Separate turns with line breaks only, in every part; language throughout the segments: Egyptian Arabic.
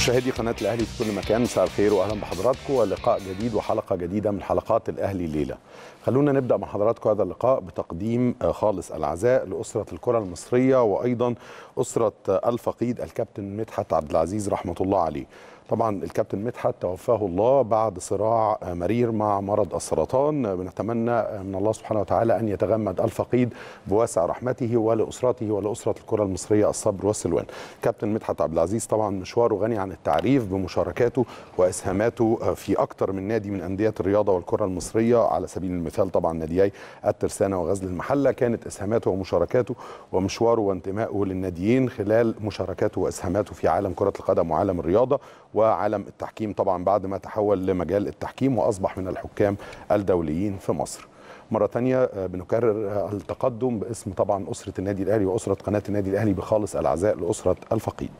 مشاهدي قناة الأهلي في كل مكان مساء الخير وأهلا بحضراتكم ولقاء جديد وحلقة جديدة من حلقات الأهلي الليلة خلونا نبدأ مع حضراتكم هذا اللقاء بتقديم خالص العزاء لأسرة الكرة المصرية وأيضا أسرة الفقيد الكابتن مدحت عبد العزيز رحمة الله عليه طبعا الكابتن مدحت توفاه الله بعد صراع مرير مع مرض السرطان بنتمنى من الله سبحانه وتعالى ان يتغمد الفقيد بواسع رحمته ولاسرته ولاسره الكره المصريه الصبر والسلوان. كابتن مدحت عبد العزيز طبعا مشواره غني عن التعريف بمشاركاته واسهاماته في اكثر من نادي من انديه الرياضه والكره المصريه على سبيل المثال طبعا ناديي الترسانه وغزل المحله كانت اسهاماته ومشاركاته ومشواره وانتمائه للناديين خلال مشاركاته واسهاماته في عالم كره القدم وعالم الرياضه وعالم التحكيم طبعا بعد ما تحول لمجال التحكيم واصبح من الحكام الدوليين في مصر. مرة تانية بنكرر التقدم باسم طبعا أسرة النادي الأهلي وأسرة قناة النادي الأهلي بخالص العزاء لأسرة الفقيد.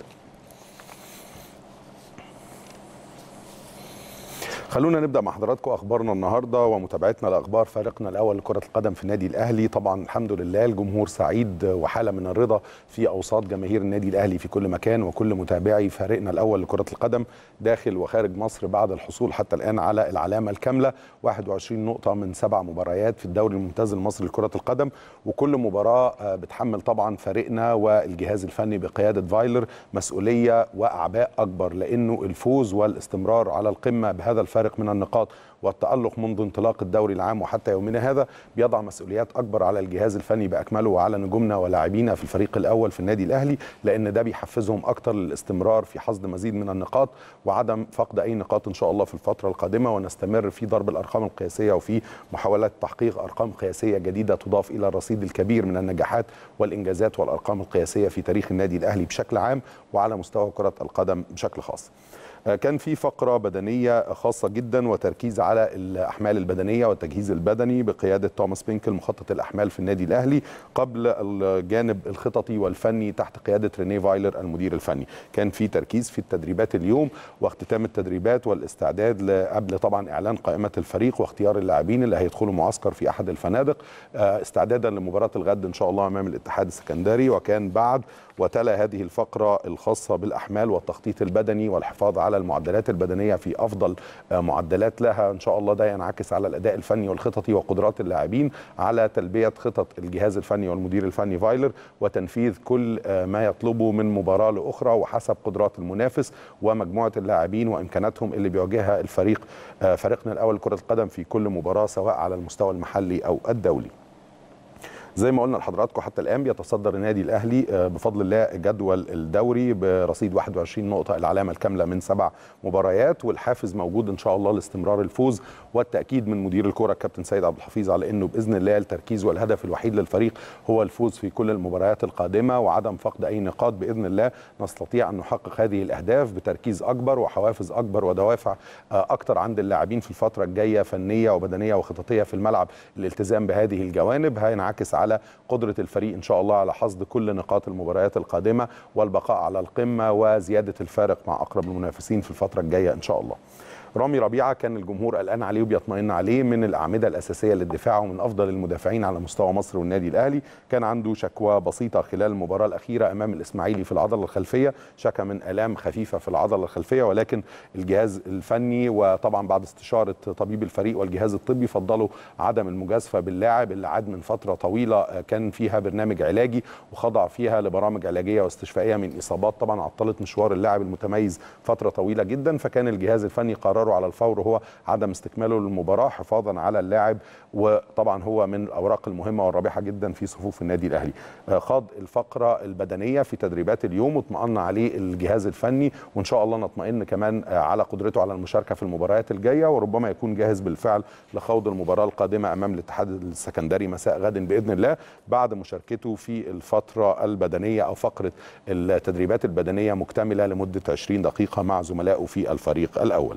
خلونا نبدا مع حضراتكم اخبارنا النهارده ومتابعتنا لاخبار فريقنا الاول لكره القدم في النادي الاهلي طبعا الحمد لله الجمهور سعيد وحاله من الرضا في اوساط جماهير النادي الاهلي في كل مكان وكل متابعي فريقنا الاول لكره القدم داخل وخارج مصر بعد الحصول حتى الان على العلامه الكامله 21 نقطه من سبع مباريات في الدوري الممتاز المصري لكره القدم وكل مباراه بتحمل طبعا فريقنا والجهاز الفني بقياده فايلر مسؤوليه واعباء اكبر لانه الفوز والاستمرار على القمه بهذا الفرق فارق من النقاط والتألق منذ انطلاق الدوري العام وحتى يومنا هذا بيضع مسؤوليات أكبر على الجهاز الفني بأكمله وعلى نجومنا ولاعبينا في الفريق الأول في النادي الأهلي لأن ده بيحفزهم أكتر للاستمرار في حصد مزيد من النقاط وعدم فقد أي نقاط إن شاء الله في الفترة القادمة ونستمر في ضرب الأرقام القياسية وفي محاولات تحقيق أرقام قياسية جديدة تضاف إلى الرصيد الكبير من النجاحات والإنجازات والأرقام القياسية في تاريخ النادي الأهلي بشكل عام وعلى مستوى كرة القدم بشكل خاص. كان في فقره بدنيه خاصه جدا وتركيز على الاحمال البدنيه والتجهيز البدني بقياده توماس بينكل مخطط الاحمال في النادي الاهلي قبل الجانب الخططي والفني تحت قياده ريني فايلر المدير الفني كان في تركيز في التدريبات اليوم واختتام التدريبات والاستعداد قبل طبعا اعلان قائمه الفريق واختيار اللاعبين اللي هيدخلوا معسكر في احد الفنادق استعدادا لمباراه الغد ان شاء الله امام الاتحاد السكندري وكان بعد وتلا هذه الفقره الخاصه بالاحمال والتخطيط البدني والحفاظ على المعدلات البدنيه في افضل معدلات لها ان شاء الله ده ينعكس على الاداء الفني والخططي وقدرات اللاعبين على تلبيه خطط الجهاز الفني والمدير الفني فايلر وتنفيذ كل ما يطلبه من مباراه لاخرى وحسب قدرات المنافس ومجموعه اللاعبين وامكاناتهم اللي بيواجهها الفريق فريقنا الاول لكره القدم في كل مباراه سواء على المستوى المحلي او الدولي. زي ما قلنا لحضراتكم حتى الان بيتصدر النادي الاهلي بفضل الله جدول الدوري برصيد 21 نقطه العلامه الكامله من سبع مباريات والحافز موجود ان شاء الله لاستمرار الفوز والتاكيد من مدير الكره الكابتن سيد عبد الحفيظ على انه باذن الله التركيز والهدف الوحيد للفريق هو الفوز في كل المباريات القادمه وعدم فقد اي نقاط باذن الله نستطيع ان نحقق هذه الاهداف بتركيز اكبر وحوافز اكبر ودوافع اكثر عند اللاعبين في الفتره الجايه فنيه وبدنيه وخططيه في الملعب الالتزام بهذه الجوانب هينعكس على قدره الفريق ان شاء الله على حصد كل نقاط المباريات القادمه والبقاء على القمه وزياده الفارق مع اقرب المنافسين في الفتره الجايه ان شاء الله. رامي ربيعه كان الجمهور قلقان عليه وبيطمئن عليه من الاعمده الاساسيه للدفاع ومن افضل المدافعين على مستوى مصر والنادي الاهلي كان عنده شكوى بسيطه خلال المباراه الاخيره امام الاسماعيلي في العضله الخلفيه شكى من الام خفيفه في العضله الخلفيه ولكن الجهاز الفني وطبعا بعد استشاره طبيب الفريق والجهاز الطبي فضلوا عدم المجازفه باللاعب اللي عاد من فتره طويله كان فيها برنامج علاجي وخضع فيها لبرامج علاجيه واستشفائيه من اصابات طبعا عطلت مشوار اللاعب المتميز فتره طويله جدا فكان الجهاز الفني قرر قراره على الفور هو عدم استكماله للمباراه حفاظا على اللاعب وطبعا هو من الاوراق المهمه والرابحه جدا في صفوف النادي الاهلي. خاض الفقره البدنيه في تدريبات اليوم واطمأن عليه الجهاز الفني وان شاء الله نطمئن كمان على قدرته على المشاركه في المباريات الجايه وربما يكون جاهز بالفعل لخوض المباراه القادمه امام الاتحاد السكندري مساء غد باذن الله بعد مشاركته في الفتره البدنيه او فقره التدريبات البدنيه مكتمله لمده 20 دقيقه مع زملائه في الفريق الاول.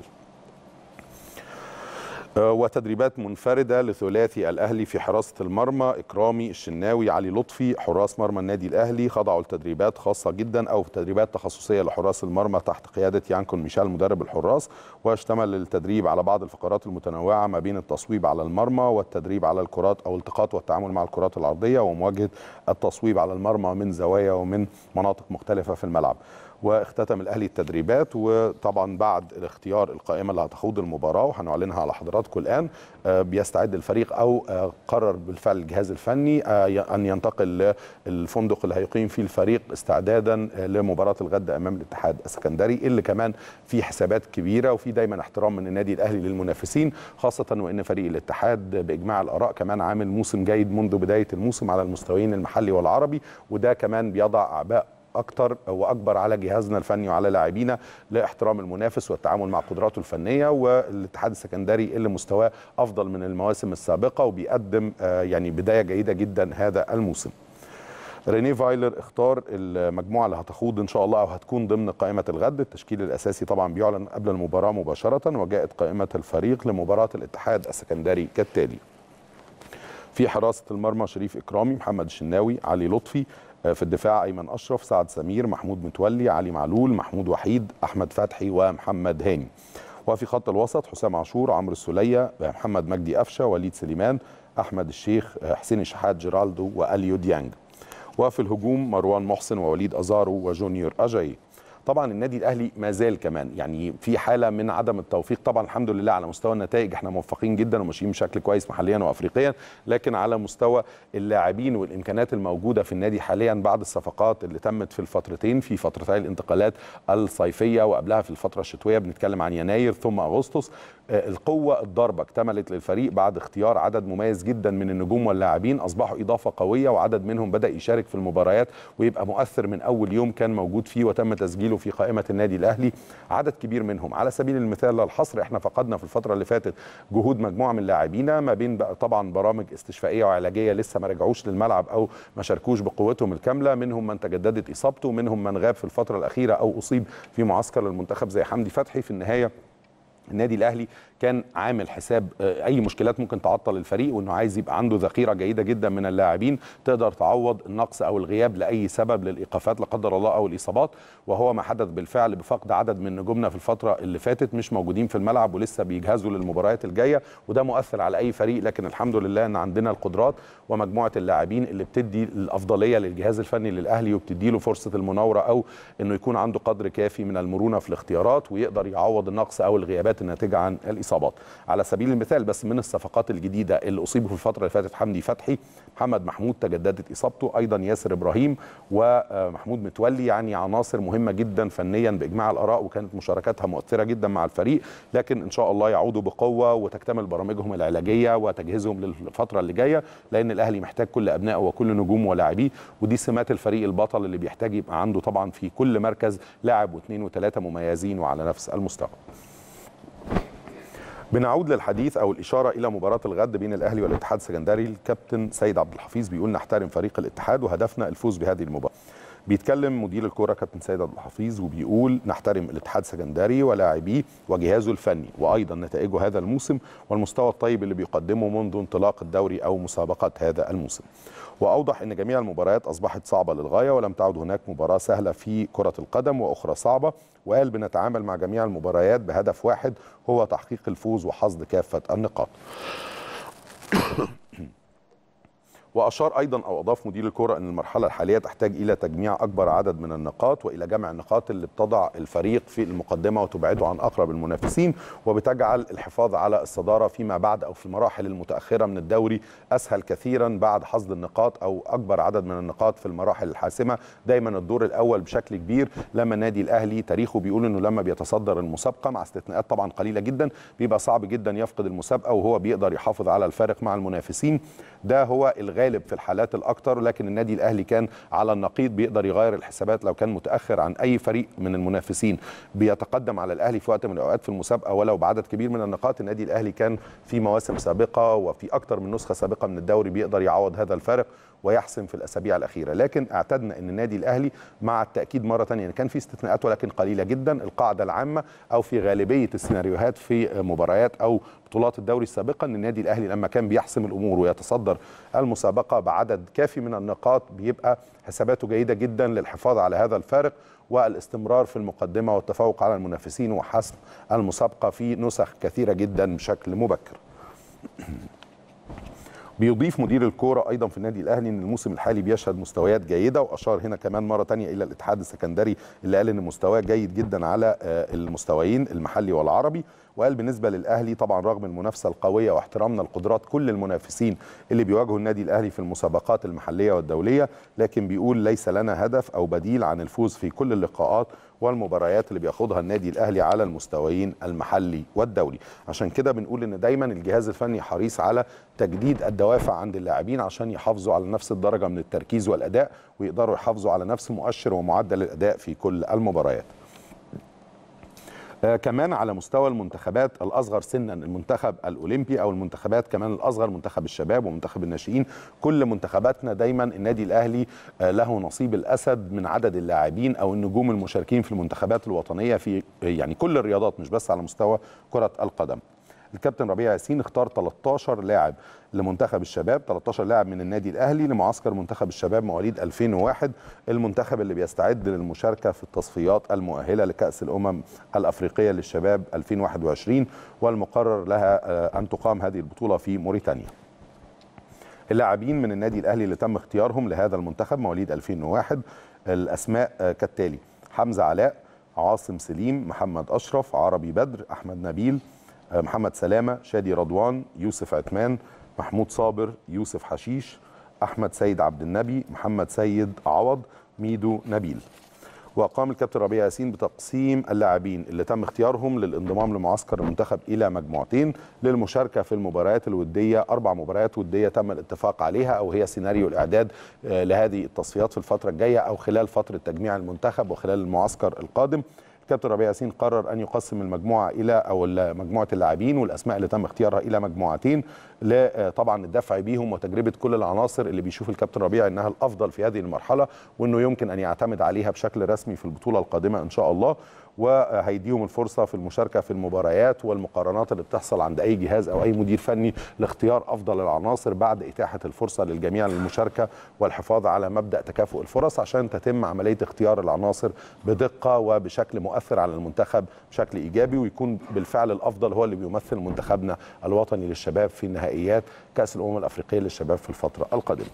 وتدريبات منفردة لثلاثي الأهلي في حراسة المرمى إكرامي الشناوي علي لطفي حراس مرمى النادي الأهلي خضعوا لتدريبات خاصة جدا أو تدريبات تخصصية لحراس المرمى تحت قيادة يانكون ميشيل مدرب الحراس واشتمل التدريب على بعض الفقرات المتنوعة ما بين التصويب على المرمى والتدريب على الكرات أو التقاط والتعامل مع الكرات العرضية ومواجهة التصويب على المرمى من زوايا ومن مناطق مختلفة في الملعب واختتم الاهلي التدريبات وطبعا بعد الاختيار القائمه اللي هتخوض المباراه وهنعلنها على حضراتكم الان بيستعد الفريق او قرر بالفعل الجهاز الفني ان ينتقل للفندق اللي هيقيم فيه الفريق استعدادا لمباراه الغد امام الاتحاد السكندري اللي كمان في حسابات كبيره وفي دايما احترام من النادي الاهلي للمنافسين خاصه وان فريق الاتحاد باجماع الاراء كمان عامل موسم جيد منذ بدايه الموسم على المستويين المحلي والعربي وده كمان بيضع اعباء اكتر واكبر على جهازنا الفني وعلى لاعبينا لاحترام المنافس والتعامل مع قدراته الفنيه والاتحاد السكندري اللي مستواه افضل من المواسم السابقه وبيقدم يعني بدايه جيده جدا هذا الموسم. ريني فايلر اختار المجموعه اللي هتخوض ان شاء الله او هتكون ضمن قائمه الغد التشكيل الاساسي طبعا بيعلن قبل المباراه مباشره وجاءت قائمه الفريق لمباراه الاتحاد السكندري كالتالي في حراسه المرمى شريف اكرامي محمد الشناوي علي لطفي في الدفاع ايمن اشرف سعد سمير محمود متولي علي معلول محمود وحيد احمد فتحي ومحمد هاني وفي خط الوسط حسام عاشور عمرو السوليه محمد مجدي قفشه وليد سليمان احمد الشيخ حسين الشحات جيرالدو واليو ديانج وفي الهجوم مروان محسن ووليد ازارو وجونيور اجاي طبعا النادي الاهلي ما زال كمان يعني في حاله من عدم التوفيق طبعا الحمد لله على مستوى النتائج احنا موفقين جدا وماشيين بشكل كويس محليا وافريقيا لكن على مستوى اللاعبين والامكانيات الموجوده في النادي حاليا بعد الصفقات اللي تمت في الفترتين في فترتي الانتقالات الصيفيه وقبلها في الفتره الشتويه بنتكلم عن يناير ثم اغسطس القوه الضاربه اكتملت للفريق بعد اختيار عدد مميز جدا من النجوم واللاعبين اصبحوا اضافه قويه وعدد منهم بدا يشارك في المباريات ويبقى مؤثر من اول يوم كان موجود فيه وتم تسجيله في قائمه النادي الاهلي عدد كبير منهم على سبيل المثال للحصر احنا فقدنا في الفتره اللي فاتت جهود مجموعه من لاعبينا ما بين بقى طبعا برامج استشفائيه وعلاجيه لسه ما رجعوش للملعب او ما شاركوش بقوتهم الكامله منهم من تجددت اصابته منهم من غاب في الفتره الاخيره او اصيب في معسكر المنتخب زي حمدي فتحي في النهايه النادي الاهلي كان عامل حساب اي مشكلات ممكن تعطل الفريق وانه عايز يبقى عنده ذخيره جيده جدا من اللاعبين تقدر تعوض النقص او الغياب لاي سبب للايقافات لا قدر الله او الاصابات وهو ما حدث بالفعل بفقد عدد من نجومنا في الفتره اللي فاتت مش موجودين في الملعب ولسه بيجهزوا للمباريات الجايه وده مؤثر على اي فريق لكن الحمد لله ان عندنا القدرات ومجموعه اللاعبين اللي بتدي الافضليه للجهاز الفني للاهلي وبتدي له فرصه المناوره او انه يكون عنده قدر كافي من المرونه في الاختيارات ويقدر يعوض النقص او الغيابات الناتجه عن الاصابات على سبيل المثال بس من الصفقات الجديده اللي اصيبوا في الفتره اللي فاتت حمدي فتحي محمد محمود تجددت اصابته ايضا ياسر ابراهيم ومحمود متولي يعني عناصر مهمه جدا فنيا باجماع الاراء وكانت مشاركاتها مؤثره جدا مع الفريق لكن ان شاء الله يعودوا بقوه وتكتمل برامجهم العلاجيه وتجهيزهم للفتره اللي جايه لان الاهلي محتاج كل ابنائه وكل نجومه ولاعبيه ودي سمات الفريق البطل اللي بيحتاج يبقى عنده طبعا في كل مركز لاعب واثنين وثلاثه مميزين وعلى نفس المستوى بنعود للحديث او الاشاره الى مباراه الغد بين الاهلي والاتحاد السكندري الكابتن سيد عبد الحفيظ بيقول نحترم فريق الاتحاد وهدفنا الفوز بهذه المباراه بيتكلم مدير الكوره كابتن سيد عبد الحفيظ وبيقول نحترم الاتحاد السكندري ولاعبيه وجهازه الفني وايضا نتائجه هذا الموسم والمستوى الطيب اللي بيقدمه منذ انطلاق الدوري او مسابقات هذا الموسم واوضح ان جميع المباريات اصبحت صعبه للغايه ولم تعد هناك مباراه سهله في كره القدم واخرى صعبه وقال بنتعامل مع جميع المباريات بهدف واحد هو تحقيق الفوز وحصد كافه النقاط واشار ايضا او اضاف مدير الكره ان المرحله الحاليه تحتاج الى تجميع اكبر عدد من النقاط والى جمع النقاط اللي بتضع الفريق في المقدمه وتبعده عن اقرب المنافسين وبتجعل الحفاظ على الصداره فيما بعد او في المراحل المتاخره من الدوري اسهل كثيرا بعد حصد النقاط او اكبر عدد من النقاط في المراحل الحاسمه دايما الدور الاول بشكل كبير لما النادي الاهلي تاريخه بيقول انه لما بيتصدر المسابقه مع استثناءات طبعا قليله جدا بيبقى صعب جدا يفقد المسابقه وهو بيقدر يحافظ على الفارق مع المنافسين ده هو الغالب في الحالات الاكثر لكن النادي الاهلي كان على النقيض بيقدر يغير الحسابات لو كان متاخر عن اي فريق من المنافسين بيتقدم على الاهلي في وقت من الاوقات في المسابقه ولو بعدد كبير من النقاط النادي الاهلي كان في مواسم سابقه وفي اكثر من نسخه سابقه من الدوري بيقدر يعوض هذا الفارق ويحسم في الاسابيع الاخيره لكن اعتدنا ان النادي الاهلي مع التاكيد مره ثانيه يعني كان في استثناءات ولكن قليله جدا القاعده العامه او في غالبيه السيناريوهات في مباريات او بطولات الدوري السابقه ان النادي الاهلي لما كان بيحسم الامور ويتصدر المسابقه بعدد كافي من النقاط بيبقى حساباته جيده جدا للحفاظ على هذا الفارق والاستمرار في المقدمه والتفوق على المنافسين وحسم المسابقه في نسخ كثيره جدا بشكل مبكر بيضيف مدير الكوره ايضا في النادي الاهلي ان الموسم الحالي بيشهد مستويات جيده واشار هنا كمان مره ثانيه الى الاتحاد السكندري اللي قال ان مستواه جيد جدا على المستويين المحلي والعربي وقال بالنسبه للاهلي طبعا رغم المنافسه القويه واحترامنا لقدرات كل المنافسين اللي بيواجهوا النادي الاهلي في المسابقات المحليه والدوليه لكن بيقول ليس لنا هدف او بديل عن الفوز في كل اللقاءات والمباريات اللي بياخدها النادي الاهلي على المستويين المحلي والدولي عشان كده بنقول ان دايما الجهاز الفني حريص على تجديد الدوافع عند اللاعبين عشان يحافظوا على نفس الدرجه من التركيز والاداء ويقدروا يحافظوا على نفس مؤشر ومعدل الاداء في كل المباريات آه كمان على مستوى المنتخبات الاصغر سنا المنتخب الاولمبي او المنتخبات كمان الاصغر منتخب الشباب ومنتخب الناشئين كل منتخباتنا دايما النادي الاهلي آه له نصيب الاسد من عدد اللاعبين او النجوم المشاركين في المنتخبات الوطنيه في يعني كل الرياضات مش بس على مستوى كره القدم الكابتن ربيع ياسين اختار 13 لاعب لمنتخب الشباب 13 لاعب من النادي الاهلي لمعسكر منتخب الشباب مواليد 2001 المنتخب اللي بيستعد للمشاركه في التصفيات المؤهله لكاس الامم الافريقيه للشباب 2021 والمقرر لها ان تقام هذه البطوله في موريتانيا اللاعبين من النادي الاهلي اللي تم اختيارهم لهذا المنتخب مواليد 2001 الاسماء كالتالي حمزه علاء عاصم سليم محمد اشرف عربي بدر احمد نبيل محمد سلامة شادي رضوان يوسف عثمان محمود صابر يوسف حشيش أحمد سيد عبد النبي محمد سيد عوض ميدو نبيل وقام الكابتن ربيع ياسين بتقسيم اللاعبين اللي تم اختيارهم للانضمام لمعسكر المنتخب الى مجموعتين للمشاركه في المباريات الوديه اربع مباريات وديه تم الاتفاق عليها او هي سيناريو الاعداد لهذه التصفيات في الفتره الجايه او خلال فتره تجميع المنتخب وخلال المعسكر القادم الكابتن ربيع ياسين قرر ان يقسم المجموعه الى او مجموعه اللاعبين والاسماء اللي تم اختيارها الى مجموعتين طبعا الدفع بيهم وتجربه كل العناصر اللي بيشوف الكابتن ربيع انها الافضل في هذه المرحله وانه يمكن ان يعتمد عليها بشكل رسمي في البطوله القادمه ان شاء الله وهيديهم الفرصه في المشاركه في المباريات والمقارنات اللي بتحصل عند اي جهاز او اي مدير فني لاختيار افضل العناصر بعد اتاحه الفرصه للجميع للمشاركه والحفاظ على مبدا تكافؤ الفرص عشان تتم عمليه اختيار العناصر بدقه وبشكل مؤثر على المنتخب بشكل ايجابي ويكون بالفعل الافضل هو اللي بيمثل منتخبنا الوطني للشباب في نهائيات كاس الامم الافريقيه للشباب في الفتره القادمه.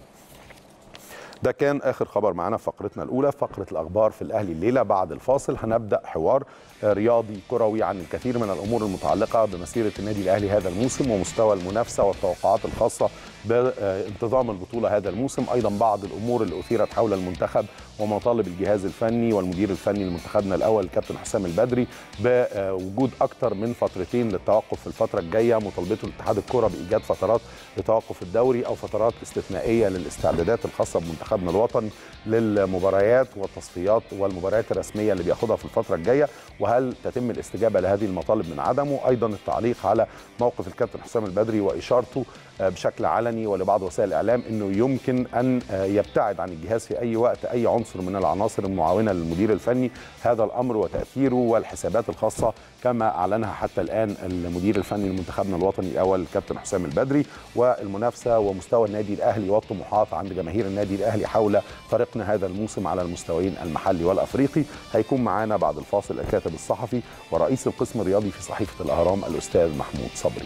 ده كان اخر خبر معانا في فقرتنا الاولى فقره الاخبار في الاهلي الليله بعد الفاصل هنبدا حوار رياضي كروي عن الكثير من الامور المتعلقه بمسيره النادي الاهلي هذا الموسم ومستوى المنافسه والتوقعات الخاصه بانتظام البطوله هذا الموسم ايضا بعض الامور اللي اثيرت حول المنتخب ومطالب الجهاز الفني والمدير الفني لمنتخبنا الاول الكابتن حسام البدري بوجود اكثر من فترتين للتوقف في الفتره الجايه مطالبته لاتحاد الكره بايجاد فترات لتوقف الدوري او فترات استثنائيه للاستعدادات الخاصه بمنتخبنا الوطني للمباريات والتصفيات والمباريات الرسميه اللي بياخدها في الفتره الجايه وهل تتم الاستجابه لهذه المطالب من عدمه ايضا التعليق على موقف الكابتن حسام البدري واشارته بشكل علني ولبعض وسائل الاعلام انه يمكن ان يبتعد عن الجهاز في اي وقت اي عنصر من العناصر المعاونه للمدير الفني هذا الامر وتاثيره والحسابات الخاصه كما اعلنها حتى الان المدير الفني لمنتخبنا الوطني الاول الكابتن حسام البدري والمنافسه ومستوى النادي الاهلي والطموحات عند جماهير النادي الاهلي حول فريقنا هذا الموسم على المستويين المحلي والافريقي هيكون معانا بعد الفاصل الكاتب الصحفي ورئيس القسم الرياضي في صحيفه الاهرام الاستاذ محمود صبري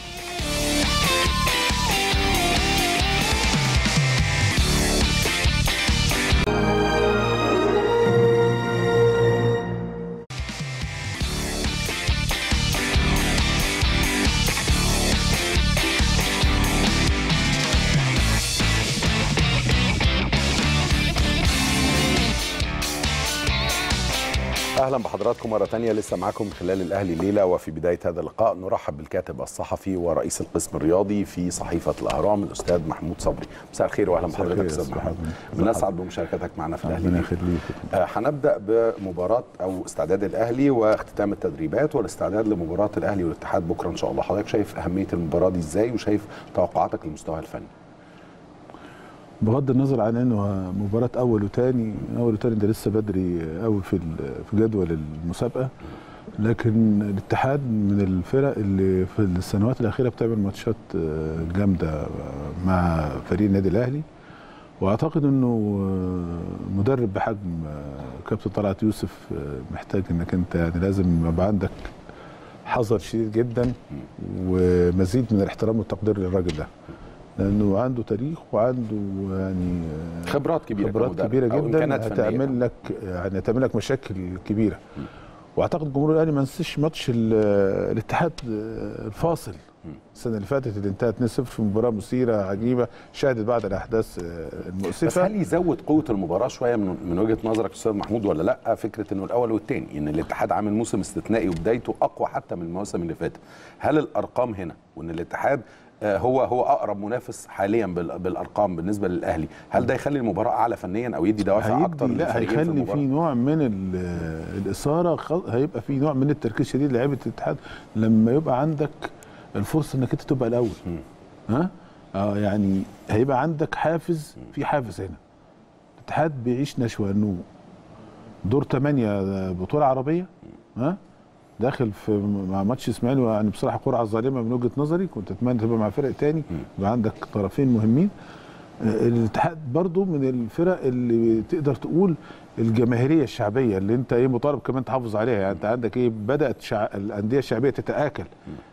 اهلا بحضراتكم مره ثانيه لسه معاكم خلال الاهلي الليله وفي بدايه هذا اللقاء نرحب بالكاتب الصحفي ورئيس القسم الرياضي في صحيفه الاهرام الاستاذ محمود صبري مساء الخير واهلا بحضرتك استاذ محمود بنسعد بمشاركتك معنا في الاهلي
ربنا يخليك
آه هنبدا بمباراه او استعداد الاهلي واختتام التدريبات والاستعداد لمباراه الاهلي والاتحاد بكره ان شاء الله حضرتك شايف اهميه المباراه دي ازاي وشايف توقعاتك للمستوى الفني
بغض النظر عن انه مباراه اول وثاني اول وثاني ده لسه بدري قوي في في جدول المسابقه لكن الاتحاد من الفرق اللي في السنوات الاخيره بتعمل ماتشات جامده مع فريق النادي الاهلي واعتقد انه مدرب بحجم كابتن طلعت يوسف محتاج انك انت يعني لازم يبقى عندك حذر شديد جدا ومزيد من الاحترام والتقدير للراجل ده لانه عنده تاريخ وعنده يعني آه،
خبرات كبيره
خبرات
كمدرب
كبيره
أو
جدا
إمكانات فنية.
هتعمل لك يعني هتعمل لك مشاكل كبيره واعتقد جمهور الاهلي ما نسيش ماتش ال- الاتحاد الفاصل السنه اللي فاتت اللي انتهت 2-0 في مباراه مثيره عجيبه شهدت بعض الاحداث
بس
المؤسفه
هل يزود قوه المباراه شويه من من وجهه نظرك استاذ محمود ولا لا فكره انه الاول والثاني ان الاتحاد عامل موسم استثنائي وبدايته اقوى حتى من المواسم اللي فاتت هل الارقام هنا وان الاتحاد آه، هو هو اقرب منافس حاليا بال- بالارقام بالنسبه للاهلي هل ده يخلي المباراه اعلى فنيا او يدي دوافع اكتر
هيدي لا
للفريقين في
هيخلي
المباراة؟
في نوع من ال- الاثاره خ- هيبقى في نوع من التركيز شديد لعيبه الاتحاد لما يبقى عندك الفرصه انك انت تبقى الاول ها اه يعني هيبقى عندك حافز في حافز هنا الاتحاد بيعيش نشوه انه دور ثمانية بطوله عربيه ها داخل في مع ماتش اسماعيلي يعني بصراحه قرعه ظالمه من وجهه نظري كنت اتمنى تبقى مع فرق تاني يبقى عندك طرفين مهمين آه، الاتحاد برضو من الفرق اللي تقدر تقول الجماهيريه الشعبيه اللي انت ايه مطالب كمان تحافظ عليها يعني انت عندك ايه بدات شع... الانديه الشعبيه تتاكل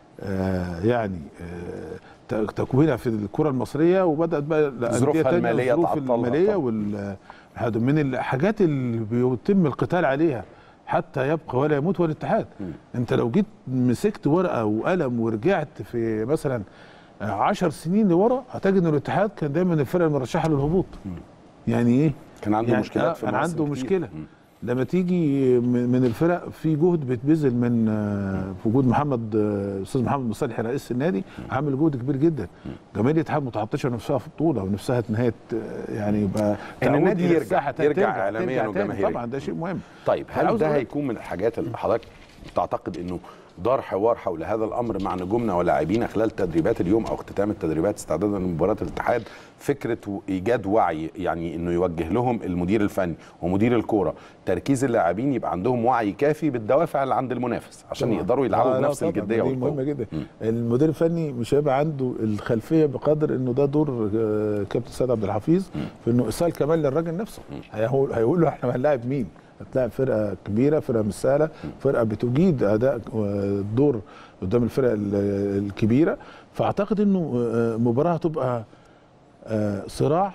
آه يعني آه ت- تكوينها في الكره المصريه وبدات بقى الانديه
ظروفها
تانية
المالية
الظروف
تعطلها
الماليه
طبعاً.
وال هذا من الحاجات اللي بيتم القتال عليها حتى يبقى ولا يموت ولا الاتحاد انت لو جيت مسكت ورقه وقلم ورجعت في مثلا عشر سنين لورا هتجد ان الاتحاد كان دايما الفرقه المرشحه للهبوط يعني ايه
كان عنده
يعني
مشكلات
آه،
في
كان
مواسم
عنده
كتير.
مشكله
مم.
لما تيجي من من الفرق في جهد بيتبذل من آه، في وجود محمد آه، استاذ محمد مصالح رئيس النادي عامل جهد كبير جدا جماهير الاتحاد متعطشه نفسها في بطوله ونفسها نهايه آه، يعني يبقى تعود
النادي
إلى
يرجع-
الساحة تاني،
يرجع
ترجع-
إعلامياً
ترجع تاني.
وجماهيرياً.
طبعا ده شيء مهم
طيب هل
عاوز
ده
أقول-
هيكون من الحاجات اللي حضرتك تعتقد انه دار حوار حول هذا الامر مع نجومنا ولاعبينا خلال تدريبات اليوم او اختتام التدريبات استعدادا لمباراه الاتحاد فكره ايجاد وعي يعني انه يوجه لهم المدير الفني ومدير الكوره تركيز اللاعبين يبقى عندهم وعي كافي بالدوافع اللي عند المنافس عشان
طبعاً.
يقدروا يلعبوا
آه، لا
بنفس
طبعاً،
الجديه
دي
والقوه
مهمه جدا المدير الفني مش هيبقى عنده الخلفيه بقدر انه ده دور آه، كابتن سيد عبد الحفيظ في انه ارسال كمان للراجل نفسه هيقول هيقول له احنا هنلاعب مين هتلاعب فرقه كبيره فرقه مش سهله فرقه بتجيد اداء آه، دور قدام الفرق ال- الكبيره فاعتقد انه آه، مباراه هتبقى آه، صراع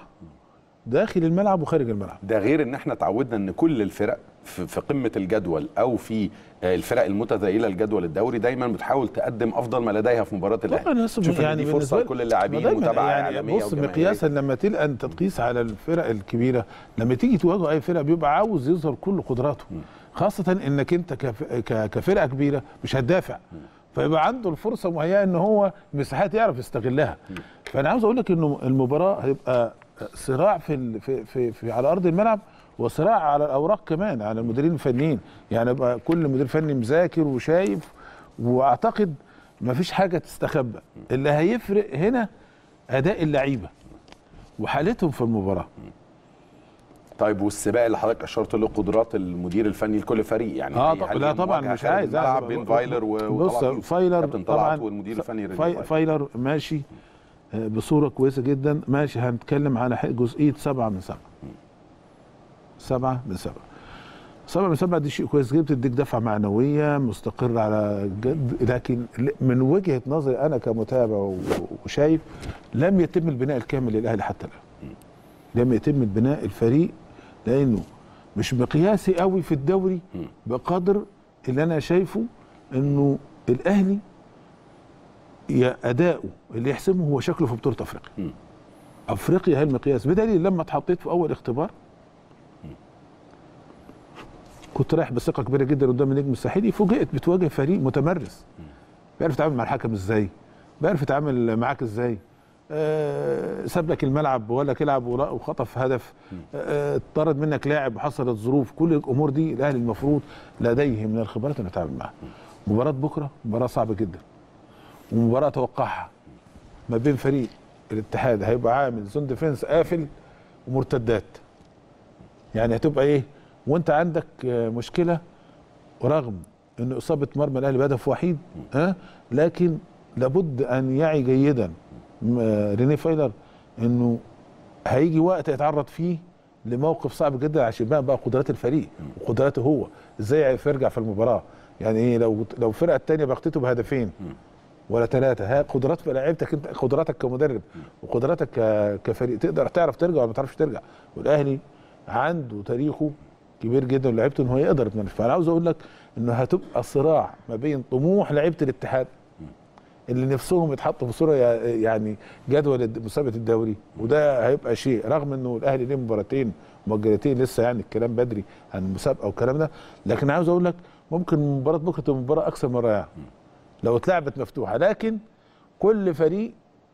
داخل الملعب وخارج الملعب
ده غير ان احنا تعودنا ان كل الفرق في في قمه الجدول او في آه، الفرق المتزايله الجدول الدوري دايما بتحاول تقدم افضل ما لديها في مباراه الاهلي
طبعا ناس
شوف يعني دي فرصه
بالنسبة لي-
لكل اللاعبين
دايماً
متابعه
يعني
اعلاميه
بص
وجماهيرية.
مقياسا لما تلقى انت تقيس على الفرق الكبيره لما تيجي تواجه اي فرقه بيبقى عاوز يظهر كل قدراته خاصه انك انت كف... ك... كفرقه كبيره مش هتدافع فيبقى عنده الفرصه مهيئه ان هو مساحات يعرف يستغلها فانا عاوز اقول لك انه المباراه هيبقى صراع في ال... في, في, في على ارض الملعب وصراع على الاوراق كمان على المديرين الفنيين يعني يبقى كل مدير فني مذاكر وشايف واعتقد ما فيش حاجه تستخبى اللي هيفرق هنا اداء اللعيبه وحالتهم في المباراه
طيب والسباق اللي حضرتك اشرت له قدرات المدير الفني لكل فريق يعني
اه
هل
طب
هي
لا طبعا
مواجهة
مش
خارج
عايز
الملعب
عايز-
بين فايلر و-
بص
وطلعت يوسف.
فايلر
كابتن
طبعا
طلعت والمدير الفني ريني
فاي
فايلر.
فايلر ماشي آه، بصوره كويسه جدا ماشي هنتكلم على حق- جزئيه سبعه من سبعه سبعه من سبعه سبعه من سبعه دي شيء كويس جدا بتديك دفعه معنويه مستقر على جد لكن ل- من وجهه نظري انا كمتابع و- وشايف لم يتم البناء الكامل للاهلي حتى الان لم يتم البناء الفريق لانه مش مقياسي قوي في الدوري بقدر اللي انا شايفه انه الاهلي يا اداؤه اللي يحسمه هو شكله في بطوله افريقيا
مم.
افريقيا هي المقياس بدليل لما اتحطيت في اول اختبار كنت رايح بثقه كبيره جدا قدام النجم الساحلي فوجئت بتواجه فريق متمرس بيعرف يتعامل مع الحكم ازاي بيعرف يتعامل معاك ازاي آه ساب لك الملعب ولا العب ولا- وخطف هدف آه طرد منك لاعب وحصلت ظروف كل الامور دي الاهلي المفروض لديه من الخبرات انه يتعامل معها مباراه بكره مباراه صعبه جدا ومباراه اتوقعها ما بين فريق الاتحاد هيبقى عامل زون ديفنس قافل ومرتدات يعني هتبقى ايه وانت عندك آه، مشكله رغم ان اصابه مرمى الاهلي بهدف وحيد ها لكن لابد ان يعي جيدا م- آه، ريني فايلر انه هيجي وقت يتعرض فيه لموقف صعب جدا عشان بقى بقى قدرات الفريق وقدراته هو ازاي يعرف يرجع في المباراه يعني ايه لو لو الفرقه الثانيه بغتته بهدفين ولا ثلاثه ها قدرات في لعيبتك انت قدراتك كمدرب وقدراتك ك- كفريق تقدر تعرف ترجع ولا ما تعرفش ترجع والاهلي عنده تاريخه كبير جدا ولعيبته ان هو يقدر يتنافس فانا عاوز اقول لك انه هتبقى صراع ما بين طموح لعيبه الاتحاد اللي نفسهم يتحطوا في صوره يع- يعني جدول الد- مسابقه الدوري وده هيبقى شيء رغم انه الاهلي ليه مباراتين مؤجلتين لسه يعني الكلام بدري عن المسابقه والكلام ده لكن عاوز اقول لك ممكن مباراه بكره تبقى مباراه اكثر من رائعه لو اتلعبت مفتوحه لكن كل فريق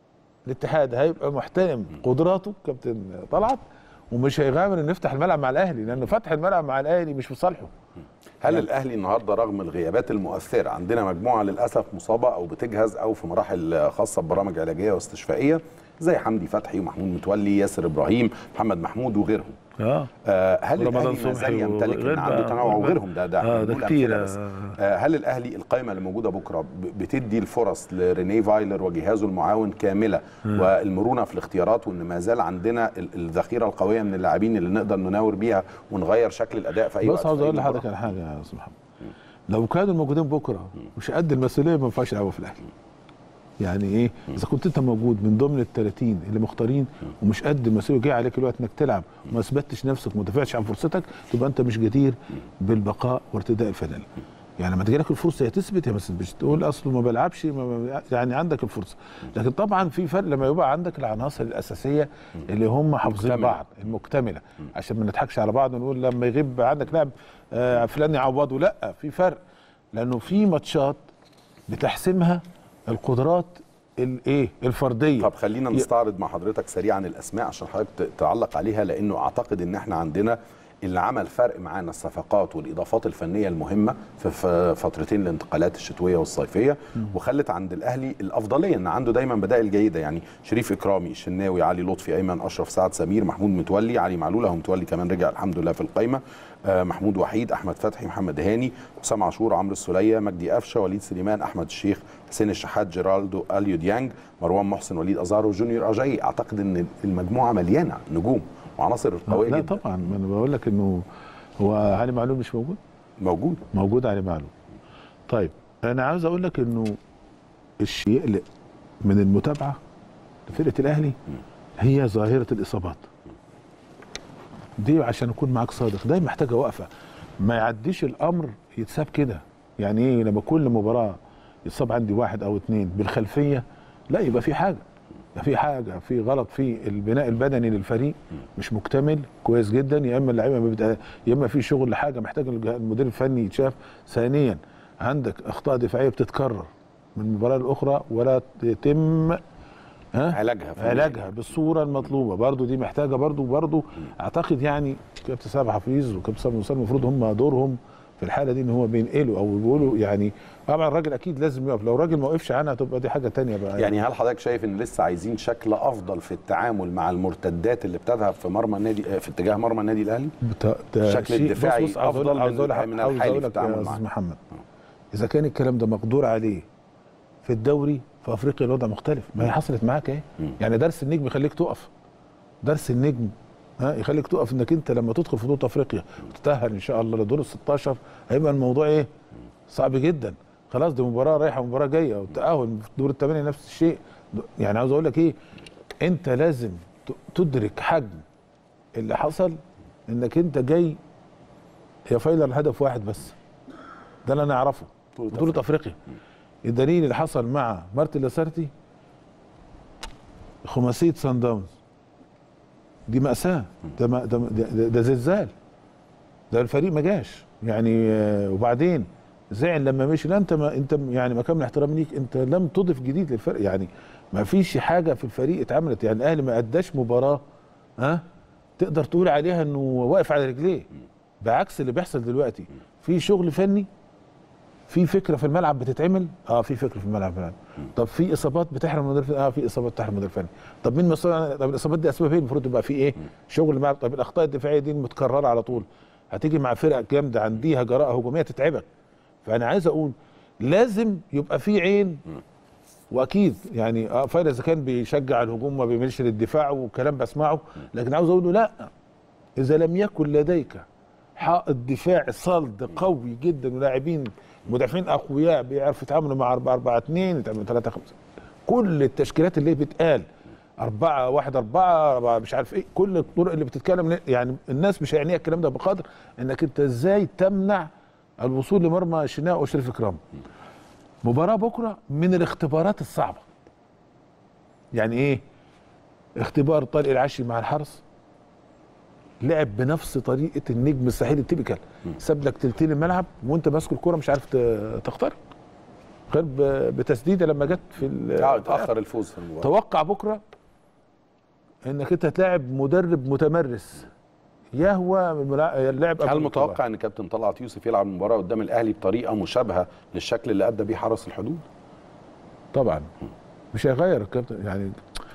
الاتحاد هيبقى محترم قدراته كابتن طلعت ومش هيغامر انه يفتح الملعب مع الاهلي لانه فتح الملعب مع الاهلي مش في صالحه
هل الاهلي النهارده رغم الغيابات المؤثره عندنا مجموعه للاسف مصابه او بتجهز او في مراحل خاصه ببرامج علاجيه واستشفائيه زي حمدي فتحي ومحمود متولي ياسر ابراهيم محمد محمود وغيرهم
اه
آه هل
ورمضان
الاهلي ما زال
صبحي
يمتلك
وغير
ان عنده
بقى-
تنوع وغيرهم ده ده
آه، ده
بنقول
كتير،
أمثلة بس.
آه.
آه هل الاهلي القائمه اللي موجوده بكره ب- بتدي الفرص لريني فايلر وجهازه المعاون كامله والمرونه في الاختيارات وان ما زال عندنا ال- الذخيره القويه من اللاعبين اللي نقدر نناور بيها ونغير شكل الاداء في اي وقت
بس عاوز
في أي
اقول لحضرتك
مباراة؟
على حاجه يا استاذ محمد لو كانوا موجودين بكره مش قد المسؤوليه ما ينفعش يلعبوا في الاهلي يعني ايه اذا كنت انت موجود من ضمن ال 30 اللي مختارين ومش قد المسؤوليه جه عليك الوقت انك تلعب وما اثبتش نفسك وما دافعتش عن فرصتك تبقى انت مش جدير بالبقاء وارتداء الفانيلا يعني لما تجيلك الفرصه يا تثبت يا ما تثبتش تقول اصله ما بلعبش ما ما- يعني عندك الفرصه لكن طبعا في فرق لما يبقى عندك العناصر الاساسيه اللي هم حافظين
مكتملة.
بعض المكتمله عشان ما نضحكش على بعض ونقول لما يغيب عندك لاعب آه، فلان يعوضه لا في فرق لانه في ماتشات بتحسمها القدرات الايه الفرديه
طب خلينا نستعرض مع حضرتك سريعا الاسماء عشان حضرتك ت- تعلق عليها لانه اعتقد ان احنا عندنا اللي عمل فرق معانا الصفقات والاضافات الفنيه المهمه في في فترتين الانتقالات الشتويه والصيفيه وخلت عند الاهلي الافضليه ان عنده دايما بدائل جيده يعني شريف اكرامي الشناوي علي لطفي ايمن اشرف سعد سمير محمود متولي علي معلول اهو متولي كمان رجع الحمد لله في القايمه آه، محمود وحيد احمد فتحي محمد هاني حسام عاشور عمرو السوليه مجدي قفشه وليد سليمان احمد الشيخ حسين الشحات جيرالدو اليو ديانج مروان محسن وليد ازارو جونيور اجاي اعتقد ان المجموعه مليانه نجوم وعناصر قويه
لا
جدا
طبعا ما انا بقول لك انه هو علي معلول مش موجود
موجود
موجود علي معلول طيب انا عاوز اقول لك انه الشيء يقلق من المتابعه لفرقه الاهلي هي ظاهره الاصابات دي عشان اكون معاك صادق ده محتاجه وقفه ما يعديش الامر يتساب كده يعني ايه لما كل مباراه يتصاب عندي واحد او اتنين بالخلفيه لا يبقى في حاجه يبقى في حاجه في غلط في البناء البدني للفريق مش مكتمل كويس جدا يا اما اللعيبه ما بتبقى- يا اما في شغل لحاجه محتاج الجه- المدير الفني يتشاف ثانيا عندك اخطاء دفاعيه بتتكرر من مباراه لاخرى ولا يتم ها
علاجها في
علاجها بالصوره المطلوبه برضو دي محتاجه برضو برضو اعتقد يعني كابتن سامح حفيظ وكابتن سامح نصار المفروض هم دورهم في الحاله دي ان هو بينقلوا او بيقولوا يعني طبعا الراجل اكيد لازم يقف لو الراجل ما وقفش عنها تبقى دي حاجه تانية بقى
يعني هل حضرتك شايف ان لسه عايزين شكل افضل في التعامل مع المرتدات اللي بتذهب في مرمى النادي آه، في اتجاه مرمى النادي الاهلي
بتا... ده
الشكل
شيء-
الدفاعي
بص بص عاوز أقول-
أفضل
عاوز
من-
أقول لك-
من
عاوز
الحالي
أقول
في
لك يا
التعامل
استاذ
معاه.
محمد اذا كان الكلام ده مقدور عليه في الدوري في افريقيا الوضع مختلف ما هي حصلت معاك اهي يعني درس النجم يخليك تقف درس النجم ها يخليك تقف انك انت لما تدخل في بطوله افريقيا وتتاهل ان شاء الله لدور ال 16 هيبقى الموضوع ايه؟ صعب جدا خلاص دي مباراه رايحه ومباراه جايه والتاهل في دور الثمانيه نفس الشيء يعني عاوز اقول لك ايه؟ انت لازم ت- تدرك حجم اللي حصل انك انت جاي هي فايلر الهدف واحد بس ده اللي انا اعرفه
بطولة
بطوله افريقيا الدليل اللي حصل مع مارتن لاسارتي خماسيه سان داونز دي مأساة ده, ما ده, ده, ده زلزال ده الفريق ما جاش يعني آه، وبعدين زعل لما مشي لا انت ما انت يعني ما كامل احترامي ليك انت لم تضف جديد للفرق يعني ما فيش حاجه في الفريق اتعملت يعني الاهلي ما اداش مباراه ها تقدر تقول عليها انه واقف على رجليه بعكس اللي بيحصل دلوقتي في شغل فني في فكره في الملعب بتتعمل اه في فكره في الملعب فعلا طب في اصابات بتحرم المدير الفني اه في اصابات بتحرم المدير الفني طب مين مسؤول عن- طب الاصابات دي اسبابها ايه المفروض يبقى في ايه شغل ملعب طب الاخطاء الدفاعيه دي المتكرره على طول هتيجي مع فرق جامده عنديها جراءه هجوميه تتعبك فانا عايز اقول لازم يبقى في عين واكيد يعني اه فايلر اذا كان بيشجع الهجوم ما بيميلش للدفاع والكلام بسمعه لكن عاوز اقول له لا اذا لم يكن لديك حائط دفاع صلد قوي جدا ولاعبين مدافعين اقوياء بيعرفوا يتعاملوا مع 4 4 2 يتعاملوا 3 5 كل التشكيلات اللي بتقال أربعة واحد أربعة, أربعة مش عارف إيه كل الطرق اللي بتتكلم يعني الناس مش هيعنيها الكلام ده بقدر إنك أنت إزاي تمنع الوصول لمرمى شناء وشريف إكرام مباراة بكرة من الاختبارات الصعبة يعني إيه اختبار طارق العشي مع الحرس لعب بنفس طريقة النجم الساحلي التيبيكال ساب لك تلتين الملعب وانت ماسك الكرة مش عارف ت- تخترق غير ب- بتسديده لما جت في ال-
اه اتاخر الفوز في المباراه
توقع بكره انك انت هتلاعب مدرب متمرس يهوى الملا- اللعب قبل
هل
البطولة.
متوقع ان كابتن طلعت يوسف يلعب المباراه قدام الاهلي بطريقه مشابهه للشكل اللي ادى بيه حرس الحدود؟
طبعا مش هيغير الكابتن يعني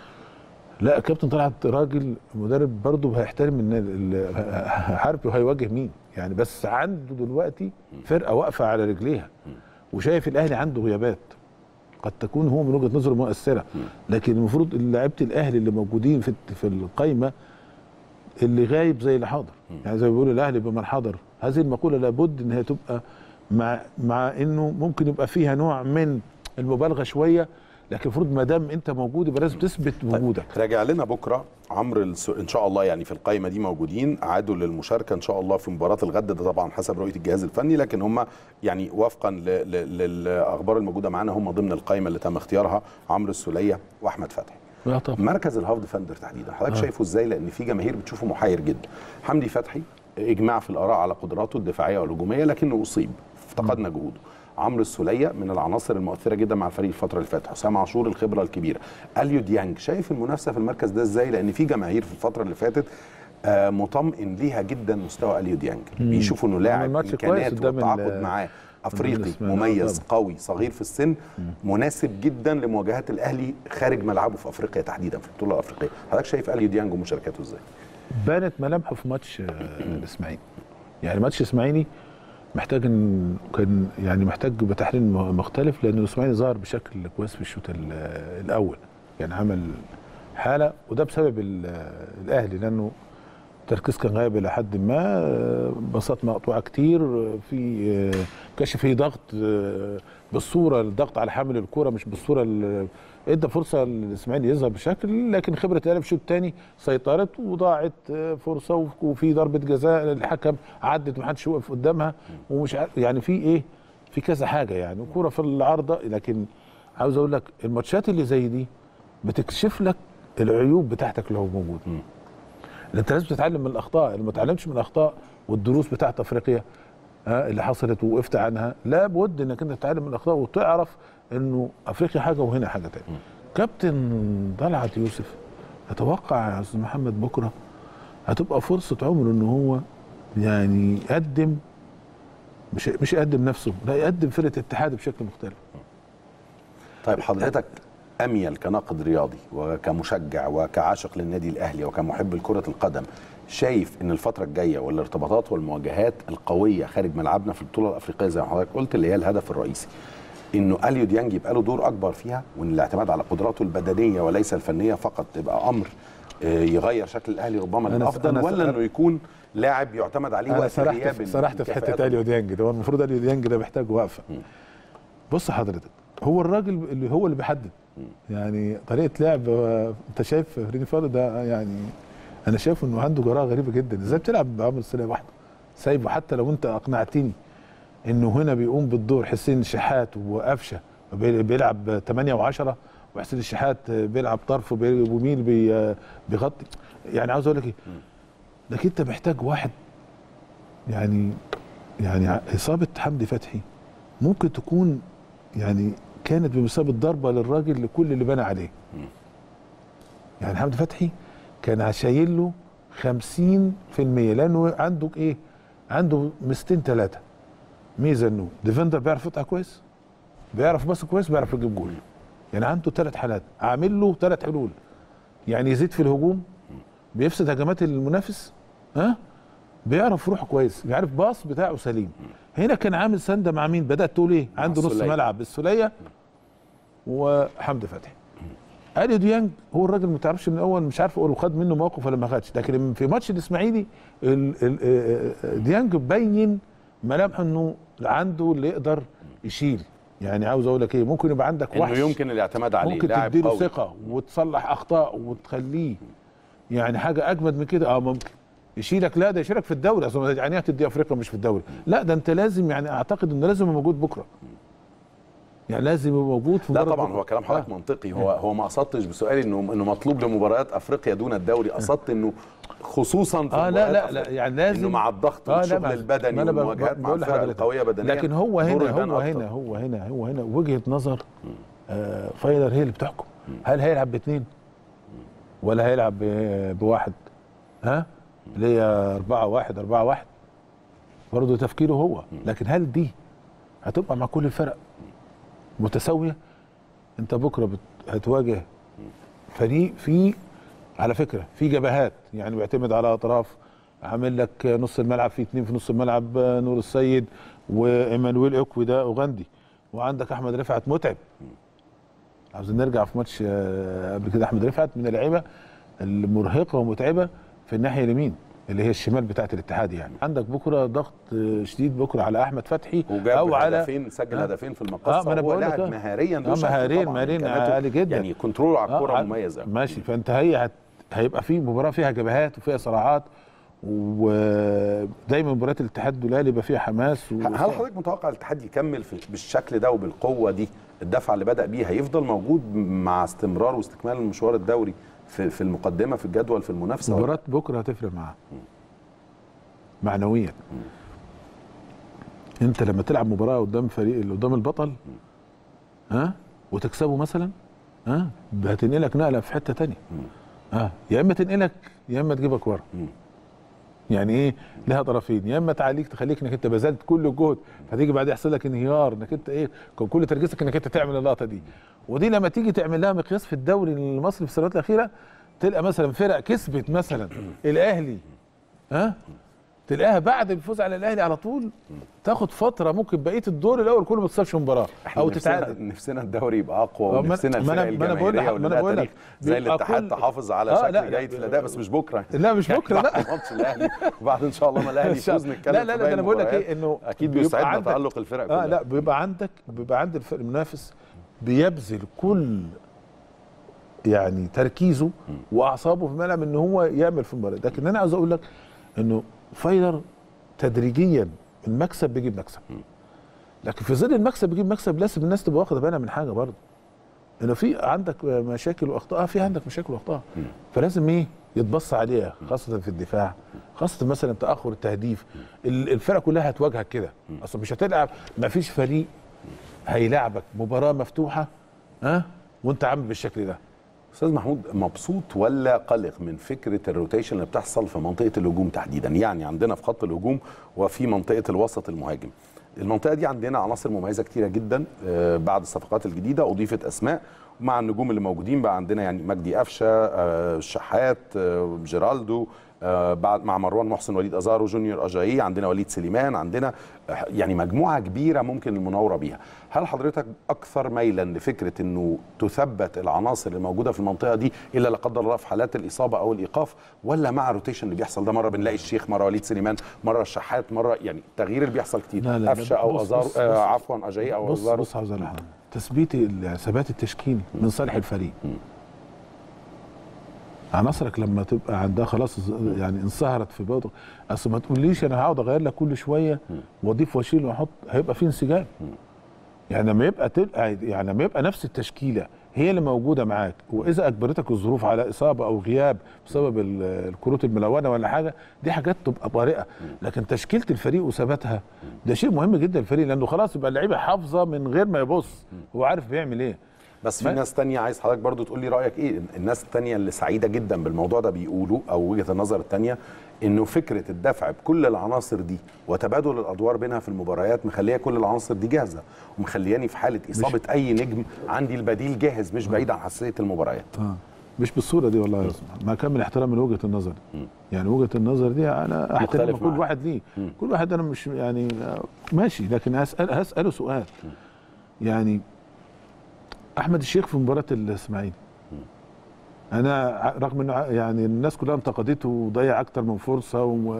لا الكابتن طلعت راجل مدرب برضه هيحترم النادي ال- عارف هيواجه مين يعني بس عنده دلوقتي فرقه واقفه على رجليها وشايف الاهلي عنده غيابات قد تكون هو من وجهه نظره مؤثره لكن المفروض لعيبه الاهلي اللي موجودين في في القايمه اللي غايب زي اللي حاضر يعني زي ما بيقولوا الاهلي بمن حضر هذه المقوله لابد ان هي تبقى مع مع انه ممكن يبقى فيها نوع من المبالغه شويه لكن المفروض ما دام انت موجود يبقى لازم تثبت وجودك
راجع لنا بكره عمرو الس... ان شاء الله يعني في القائمه دي موجودين عادوا للمشاركه ان شاء الله في مباراه الغد ده طبعا حسب رؤيه الجهاز الفني لكن هم يعني وفقا ل... ل... للاخبار الموجوده معانا هم ضمن القائمه اللي تم اختيارها عمرو السوليه واحمد فتحي
لا طبعا
مركز الهاف ديفندر تحديدا حضرتك شايفه ازاي لان في جماهير بتشوفه محير جدا حمدي فتحي اجماع في الاراء على قدراته الدفاعيه والهجوميه لكنه اصيب افتقدنا جهوده عمرو السوليه من العناصر المؤثره جدا مع الفريق الفتره اللي فاتت حسام عاشور الخبره الكبيره اليو ديانج شايف المنافسه في المركز ده ازاي لان في جماهير في الفتره اللي فاتت آه، مطمئن ليها جدا مستوى اليو ديانج بيشوفوا انه لاعب
ماتش كويس
امكانيات
قدام ال-
والتعاقد معاه افريقي
الإسماعيلي.
مميز
طبعا.
قوي صغير في السن مناسب جدا لمواجهات الاهلي خارج ملعبه في افريقيا تحديدا في البطوله الافريقيه حضرتك شايف اليو ديانج ومشاركاته ازاي
بانت ملامحه في ماتش آه، الاسماعيلي يعني ماتش الاسماعيلي محتاج ان كان يعني محتاج بتحليل م- مختلف لان الاسماعيلي ظهر بشكل كويس في الشوط ال- الاول يعني عمل حاله وده بسبب ال- الاهلي لانه التركيز كان غايب الى حد ما آه، باصات مقطوعه كتير آه، في آه، كانش في ضغط آه، بالصوره الضغط على حامل الكره مش بالصوره ال- ادى فرصه للاسماعيلي يظهر بشكل لكن خبره الاهلي في الشوط الثاني سيطرت وضاعت آه، فرصه وف- وفي ضربه جزاء الحكم عدت محدش وقف قدامها ومش عارف يعني في ايه في كذا حاجه يعني وكوره في العارضه لكن عاوز اقول لك الماتشات اللي زي دي بتكشف لك العيوب بتاعتك اللي هو موجود لأن انت لازم تتعلم من الاخطاء اللي ما اتعلمتش من الاخطاء والدروس بتاعت افريقيا ها اللي حصلت ووقفت عنها لابد انك انت تتعلم من الاخطاء وتعرف انه افريقيا حاجه وهنا حاجه تانية كابتن طلعت يوسف اتوقع يا استاذ محمد بكره هتبقى فرصه عمره ان هو يعني يقدم مش مش يقدم نفسه لا يقدم فرقه الاتحاد بشكل مختلف
طيب حضرتك اميل كناقد رياضي وكمشجع وكعاشق للنادي الاهلي وكمحب لكره القدم شايف ان الفتره الجايه والارتباطات والمواجهات القويه خارج ملعبنا في البطوله الافريقيه زي ما حضرتك قلت اللي هي الهدف الرئيسي انه اليو ديانج يبقى له دور اكبر فيها وان الاعتماد على قدراته البدنيه وليس الفنيه فقط تبقى امر آه، يغير شكل الاهلي ربما
أنا-
للافضل
أنا-
ولا انه يكون لاعب يعتمد عليه
انا
وقت
سرحت
غياب
في سرحت في
الكفاءات
حته اليو ديانج ده هو المفروض اليو ديانج ده محتاج وقفه بص حضرتك هو الراجل اللي هو اللي بيحدد يعني طريقه لعب هو- انت شايف ريني فالو ده يعني انا شايف انه عنده جراءه غريبه جدا ازاي بتلعب بعمر السنه واحده سايبه حتى لو انت اقنعتني انه هنا بيقوم بالدور حسين الشحات وقفشه بي- بيلعب 8 و10 وحسين الشحات بيلعب طرف وبي- وميل بي- بيغطي يعني عاوز اقول لك ايه لكن انت محتاج واحد يعني يعني ع- اصابه حمدي فتحي ممكن تكون يعني كانت بمثابه ضربه للراجل لكل اللي بنى عليه يعني حمدي فتحي كان شايل له 50% لانه عنده ايه عنده ميزتين ثلاثه ميزه انه ديفندر بيعرف يقطع كويس بيعرف بس كويس بيعرف يجيب جول يعني عنده ثلاث حالات عامل له ثلاث حلول يعني يزيد في الهجوم بيفسد هجمات المنافس ها بيعرف يروح كويس بيعرف باص بتاعه سليم هنا كان عامل سنده مع مين بدات تقول ايه عنده نص
السولية.
ملعب السوليه وحمدي فتحي اليو ديانج هو الراجل ما تعرفش من الاول مش عارف اقول خد منه موقف ولا ما خدش لكن في ماتش الاسماعيلي ال- ال- آه، آه، ديانج بين ملامح انه عنده اللي يقدر يشيل يعني عاوز اقول لك ايه ممكن يبقى عندك
انه
وحش
يمكن الاعتماد عليه
ممكن
لاعب
تديله
قوي.
ثقه وتصلح اخطاء وتخليه يعني حاجه اجمد من كده اه ممكن يشيلك لا ده يشيلك في الدوري اصل يعني إيه هتدي افريقيا مش في الدوري لا ده انت لازم يعني اعتقد انه لازم يبقى موجود بكره يعني لازم يبقى موجود في
لا
مباراة
طبعا
بكرة.
هو كلام حضرتك
آه.
منطقي هو هو ما قصدتش بسؤالي انه انه مطلوب لمباريات افريقيا دون الدوري قصدت انه خصوصا في
اه لا
مباريات
لا لا
أفريقيا.
يعني لازم
انه مع الضغط
آه لا
والشغل
ما-
البدني
ما أنا ب-
والمواجهات مع
بقول
الفرق
لحضرتك.
القويه بدنيا
لكن هو
دوره
هنا
يبان
هو
أكتر.
هنا هو هنا هو هنا وجهه نظر آه فايلر هي اللي بتحكم هل هيلعب باثنين ولا هيلعب ب- بواحد ها اللي هي 4 1 4 1 برضه تفكيره هو لكن هل دي هتبقى مع كل الفرق متساويه انت بكره بت... هتواجه فريق فيه على فكره في جبهات يعني بيعتمد على اطراف عامل لك نص الملعب في اثنين في نص الملعب نور السيد وايمانويل اوكوي ده اوغندي وعندك احمد رفعت متعب عاوزين نرجع في ماتش آه، قبل كده احمد رفعت من اللعيبه المرهقه ومتعبه في الناحيه اليمين اللي هي الشمال بتاعه الاتحاد يعني عندك بكره ضغط آه، شديد بكره على احمد فتحي
وجاب
او على
هدفين سجل
آه.
هدفين في المقصه
آه، ما أنا
هو
بقول لك
لاعب
آه.
مهاريا له
آه،
شكل
مهاريا-
طبعاً.
مهاريا
إمكانياته
عالي جدا.
يعني كنترول على الكوره
آه،
مميز أوي.
ماشي فانت هي هت... هيبقى في مباراه فيها جبهات وفيها صراعات ودايما مباريات الاتحاد والاهلي يبقى فيها حماس و...
هل حضرتك متوقع الاتحاد يكمل في بالشكل ده وبالقوه دي الدفعه اللي بدا بيه هيفضل موجود مع استمرار واستكمال المشوار الدوري في في المقدمه في الجدول في المنافسه ولا؟
مباراه بكره هتفرق معاه معنويا انت لما تلعب مباراه قدام فريق اللي قدام البطل ها وتكسبه مثلا ها هتنقلك نقله في حته تانية ها يا اما تنقلك يا اما تجيبك ورا
مم.
يعني ايه لها طرفين يا اما تعليك تخليك انك انت بذلت كل الجهد فتيجي بعد يحصل لك انهيار انك انت ايه كان كل تركيزك انك انت تعمل اللقطه دي ودي لما تيجي تعمل لها مقياس في الدوري المصري في السنوات الاخيره تلقى مثلا فرق كسبت مثلا الاهلي ها تلاقيها بعد الفوز على الاهلي على طول تاخد فتره ممكن بقيه الدور الاول كله ما تصيرش مباراه
احنا
او
نفسنا
تتعادل
نفسنا الدوري يبقى اقوى
آه، ما-
ونفسنا
ما أنا-
الفرق
ما أنا بقول لك-
الجماهيريه
ما أنا
واللي
بقول
لها
لك
تاريخ زي
بيبقى
الاتحاد
كل-
تحافظ على
آه،
شكل
لا،
جيد في الاداء بس مش بكره
لا مش
يعني
بكره لا
بعد ماتش الاهلي وبعد ان شاء الله ما الاهلي
إن شاء
يفوز
الله.
نتكلم
لا
في
لا لا
باقي
ده انا بقول لك
المباريات.
ايه انه
اكيد
بيبقى
بيسعدنا
عندك-
تالق الفرق كلها
اه لا بيبقى عندك بيبقى عند الفرق المنافس بيبذل كل يعني تركيزه واعصابه في الملعب ان هو يعمل في المباراه لكن انا عاوز اقول لك انه فايلر تدريجيا المكسب بيجيب مكسب لكن في ظل المكسب بيجيب مكسب لازم الناس تبقى واخده بالها من حاجه برضه انه في عندك مشاكل واخطاء آه، في عندك مشاكل واخطاء فلازم ايه يتبص عليها خاصه في الدفاع خاصه مثلا تاخر التهديف ال- الفرقه كلها هتواجهك كده اصل مش هتلعب ما فيش فريق هيلعبك مباراه مفتوحه ها وانت عامل بالشكل ده
استاذ محمود مبسوط ولا قلق من فكره الروتيشن اللي بتحصل في منطقه الهجوم تحديدا يعني عندنا في خط الهجوم وفي منطقه الوسط المهاجم المنطقه دي عندنا عناصر مميزه كتيره جدا آه، بعد الصفقات الجديده اضيفت اسماء مع النجوم اللي موجودين بقى عندنا يعني مجدي قفشه آه، الشحات آه، جيرالدو آه، بعد مع مروان محسن وليد ازارو جونيور اجايي عندنا وليد سليمان عندنا آه، يعني مجموعه كبيره ممكن المناوره بيها هل حضرتك اكثر ميلا لفكره انه تثبت العناصر اللي موجوده في المنطقه دي الا لا قدر الله في حالات الاصابه او الايقاف ولا مع الروتيشن اللي بيحصل ده مره بنلاقي الشيخ مره وليد سليمان مره الشحات مره يعني التغيير اللي بيحصل كتير
لا، لا، لا،
قفشه او
بص-
ازارو
بص-
آه
بص.
عفوا اجايي او
بص
ازارو
بص عاوز أقول لك حاجة. تثبيت ال- ثبات التشكيل من صالح الفريق عناصرك لما تبقى عندها خلاص يعني انصهرت في بعض اصل ما تقوليش انا هقعد اغير لك كل شويه واضيف واشيل واحط هيبقى في انسجام يعني لما يبقى تبقى يعني لما يبقى نفس التشكيله هي اللي موجوده معاك واذا اجبرتك الظروف على اصابه او غياب بسبب ال- الكروت الملونه ولا حاجه دي حاجات تبقى طارئه لكن تشكيله الفريق وثباتها ده شيء مهم جدا للفريق لانه خلاص يبقى اللعيبه حافظه من غير ما يبص هو عارف بيعمل ايه
بس في
ما-
ناس تانية عايز حضرتك برضو تقول لي رأيك ايه الناس التانية اللي سعيدة جدا بالموضوع ده بيقولوا او وجهة النظر التانية انه فكرة الدفع بكل العناصر دي وتبادل الادوار بينها في المباريات مخليه كل العناصر دي جاهزة ومخلياني في حالة اصابة اي نجم عندي البديل جاهز مش بعيد عن حساسية المباريات
اه مش بالصوره دي والله يا أسمع. مع كامل احترامي لوجهه النظر يعني وجهه النظر دي انا احترم
مختلف
كل
معاك.
واحد ليه كل واحد انا مش يعني آه، ماشي لكن هسأل هساله سؤال يعني احمد الشيخ في مباراه الاسماعيلي انا ع- رغم انه ع- يعني الناس كلها انتقدته وضيع اكتر من فرصه و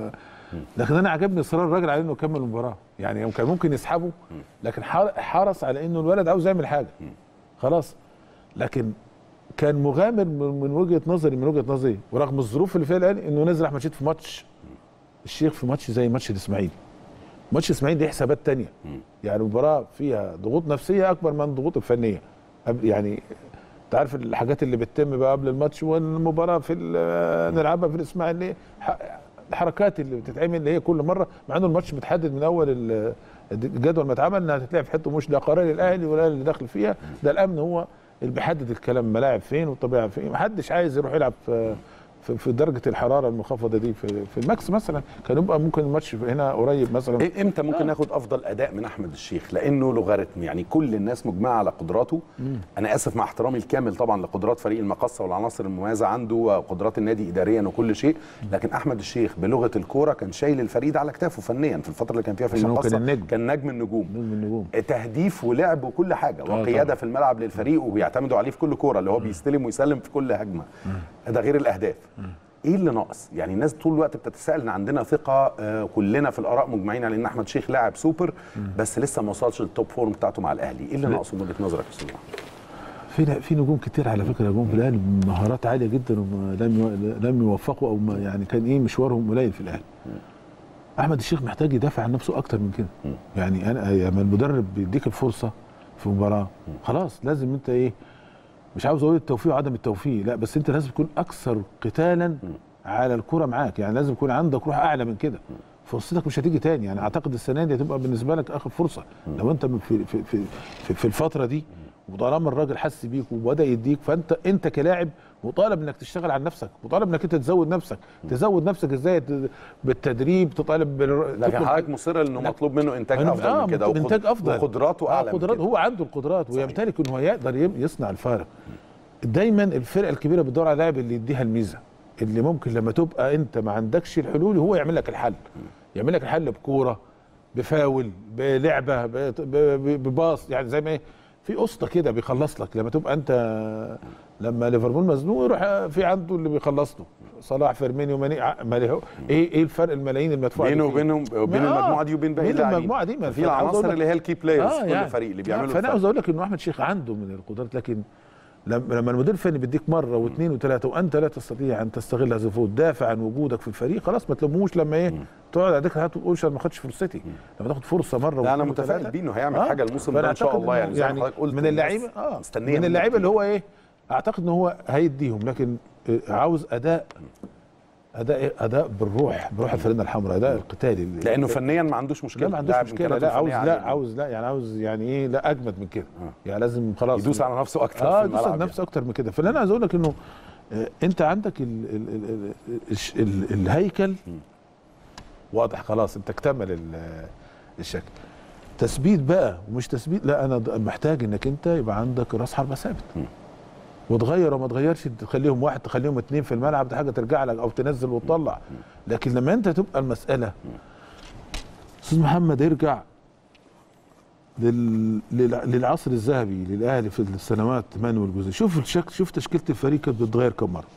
لكن انا عجبني اصرار الراجل على انه يكمل المباراه يعني كان ممكن يسحبه لكن حار- حرص على انه الولد عاوز يعمل حاجه خلاص لكن كان مغامر من من وجهه نظري من وجهه نظري ورغم الظروف اللي فيها الان انه نزل احمد شيد في ماتش الشيخ في ماتش زي ماتش الاسماعيلي ماتش الاسماعيلي ليه حسابات تانية يعني مباراه فيها ضغوط نفسيه اكبر من الضغوط الفنيه قبل- يعني انت عارف الحاجات اللي بتتم بقى قبل الماتش والمباراه في ال- نلعبها في الاسماعيلي ح- الحركات اللي بتتعمل اللي هي كل مره مع انه الماتش متحدد من اول ال- الجدول ما اتعمل انها تتلعب في حته مش ده قرار الاهلي والاهلي اللي داخل فيها ده الامن هو اللي بيحدد الكلام الملاعب فين والطبيعه فين محدش عايز يروح يلعب في في, في درجه الحراره المنخفضه دي في, في الماكس مثلا كان يبقى ممكن الماتش هنا قريب مثلا
إيه- امتى ممكن ناخد افضل اداء من احمد الشيخ لانه لوغاريتم يعني كل الناس مجمعه على قدراته انا اسف مع احترامي الكامل طبعا لقدرات فريق المقصه والعناصر المميزه عنده وقدرات النادي اداريا وكل شيء لكن احمد الشيخ بلغه الكوره كان شايل الفريق ده على كتافه فنيا في الفتره اللي كان فيها في
عشان هو كان
المقصه
النجم.
كان نجم النجوم
نجم النجوم
تهديف ولعب وكل حاجه وقياده
طبعا.
في الملعب للفريق وبيعتمدوا عليه في كل كوره اللي هو بيستلم ويسلم في كل هجمه ده غير الاهداف ايه اللي ناقص يعني الناس طول الوقت بتتساءل ان عندنا ثقه آه كلنا في الاراء مجمعين على ان احمد شيخ لاعب سوبر بس لسه ما وصلش للتوب فورم بتاعته مع الاهلي ايه اللي ناقصه من وجهه نظرك يا استاذ محمد؟
في في نجوم كتير على فكره نجوم في الاهلي بمهارات عاليه جدا ولم يو- لم يوفقوا او ما يعني كان ايه مشوارهم قليل في الاهلي احمد الشيخ محتاج يدافع عن نفسه اكتر من كده يعني انا لما المدرب بيديك الفرصه في مباراه خلاص لازم انت ايه مش عاوز اقول التوفيق وعدم التوفيق لا بس انت لازم تكون اكثر قتالا على الكره معاك يعني لازم يكون عندك روح اعلى من كده فرصتك مش هتيجي تاني يعني اعتقد السنه دي هتبقى بالنسبه لك اخر فرصه لو انت في في في في, في الفتره دي وطالما الراجل حس بيك وبدا يديك فانت انت كلاعب مطالب انك تشتغل على نفسك مطالب انك انت تزود نفسك تزود نفسك ازاي ت- بالتدريب تطالب بال...
لكن
تطلب-
حضرتك مصر انه
لا.
مطلوب منه انتاج
أنا-
افضل من كده وقد-
انتاج افضل
وقدراته
آه،
اعلى من
قدرات
كده
هو عنده القدرات
صحيح.
ويمتلك ان هو يقدر يم- يصنع الفارق دايما الفرقه الكبيره بتدور على لاعب اللي يديها الميزه اللي ممكن لما تبقى انت ما عندكش الحلول هو يعمل لك الحل يعمل لك الحل بكوره بفاول بلعبه ب- ب- بباص يعني زي ما ايه في قسطه كده بيخلص لك لما تبقى انت لما ليفربول مزنوق يروح في عنده اللي بيخلص له صلاح فيرمينيو ماني ع- مالي هو- ايه ايه الفرق الملايين المدفوعه
بينه
دي فيه؟
وبينهم وبين
آه،
المجموعه دي وبين باقي
بين
اللاعبين
المجموعه دي ما
في
أنا عاوز
العناصر
أقول لك-
اللي هي الكي بلايرز
آه
في كل
يعني.
فريق اللي بيعملوا
فانا
الفرق.
عاوز اقول لك انه احمد شيخ عنده من القدرات لكن لما لما المدير الفني بيديك مره واثنين وثلاثه وانت لا تستطيع ان تستغل هذا الفوز دافع عن وجودك في الفريق خلاص ما تلوموش لما ايه تقعد على دكه ما تقولش انا ما خدتش فرصتي لما تاخد فرصه مره
لا انا
واثنين
متفائل
وثلاثة.
بيه انه هيعمل
آه،
حاجه الموسم
فأنا
ده ان شاء
أعتقد
الله
إنه
يعني زي ما حضرتك قلت
من
الناس
اللعيبه اه
مستنيه
من اللعيبه اللي هو ايه اعتقد ان هو هيديهم لكن آه، عاوز اداء اداء اداء بالروح بروح الفريق الحمراء اداء القتالي
لانه فنيا ما عندوش مشكله
لا ما عندوش
لاعب
مشكله
إمكانياته
لا عاوز
الفنية
لا
عالية.
عاوز لا يعني عاوز يعني ايه لا اجمد من كده يعني لازم خلاص
يدوس على نفسه اكتر
اه
في
يدوس على
الملعب
نفسه اكتر من كده فاللي انا عايز اقول لك انه آه، انت عندك ال ال ال ال الش- ال الهيكل واضح خلاص انت اكتمل ال- الشكل تثبيت بقى ومش تثبيت لا انا د- محتاج انك انت يبقى عندك راس حربه ثابت وتغير وما تغيرش تخليهم واحد تخليهم اتنين في الملعب دي حاجه ترجع لك او تنزل وتطلع لكن لما انت تبقى المساله استاذ محمد يرجع لل... لل- للعصر الذهبي للاهلي في السنوات 8 والجزء شوف الشكل شوف تشكيله الفريق كانت بتتغير كم مره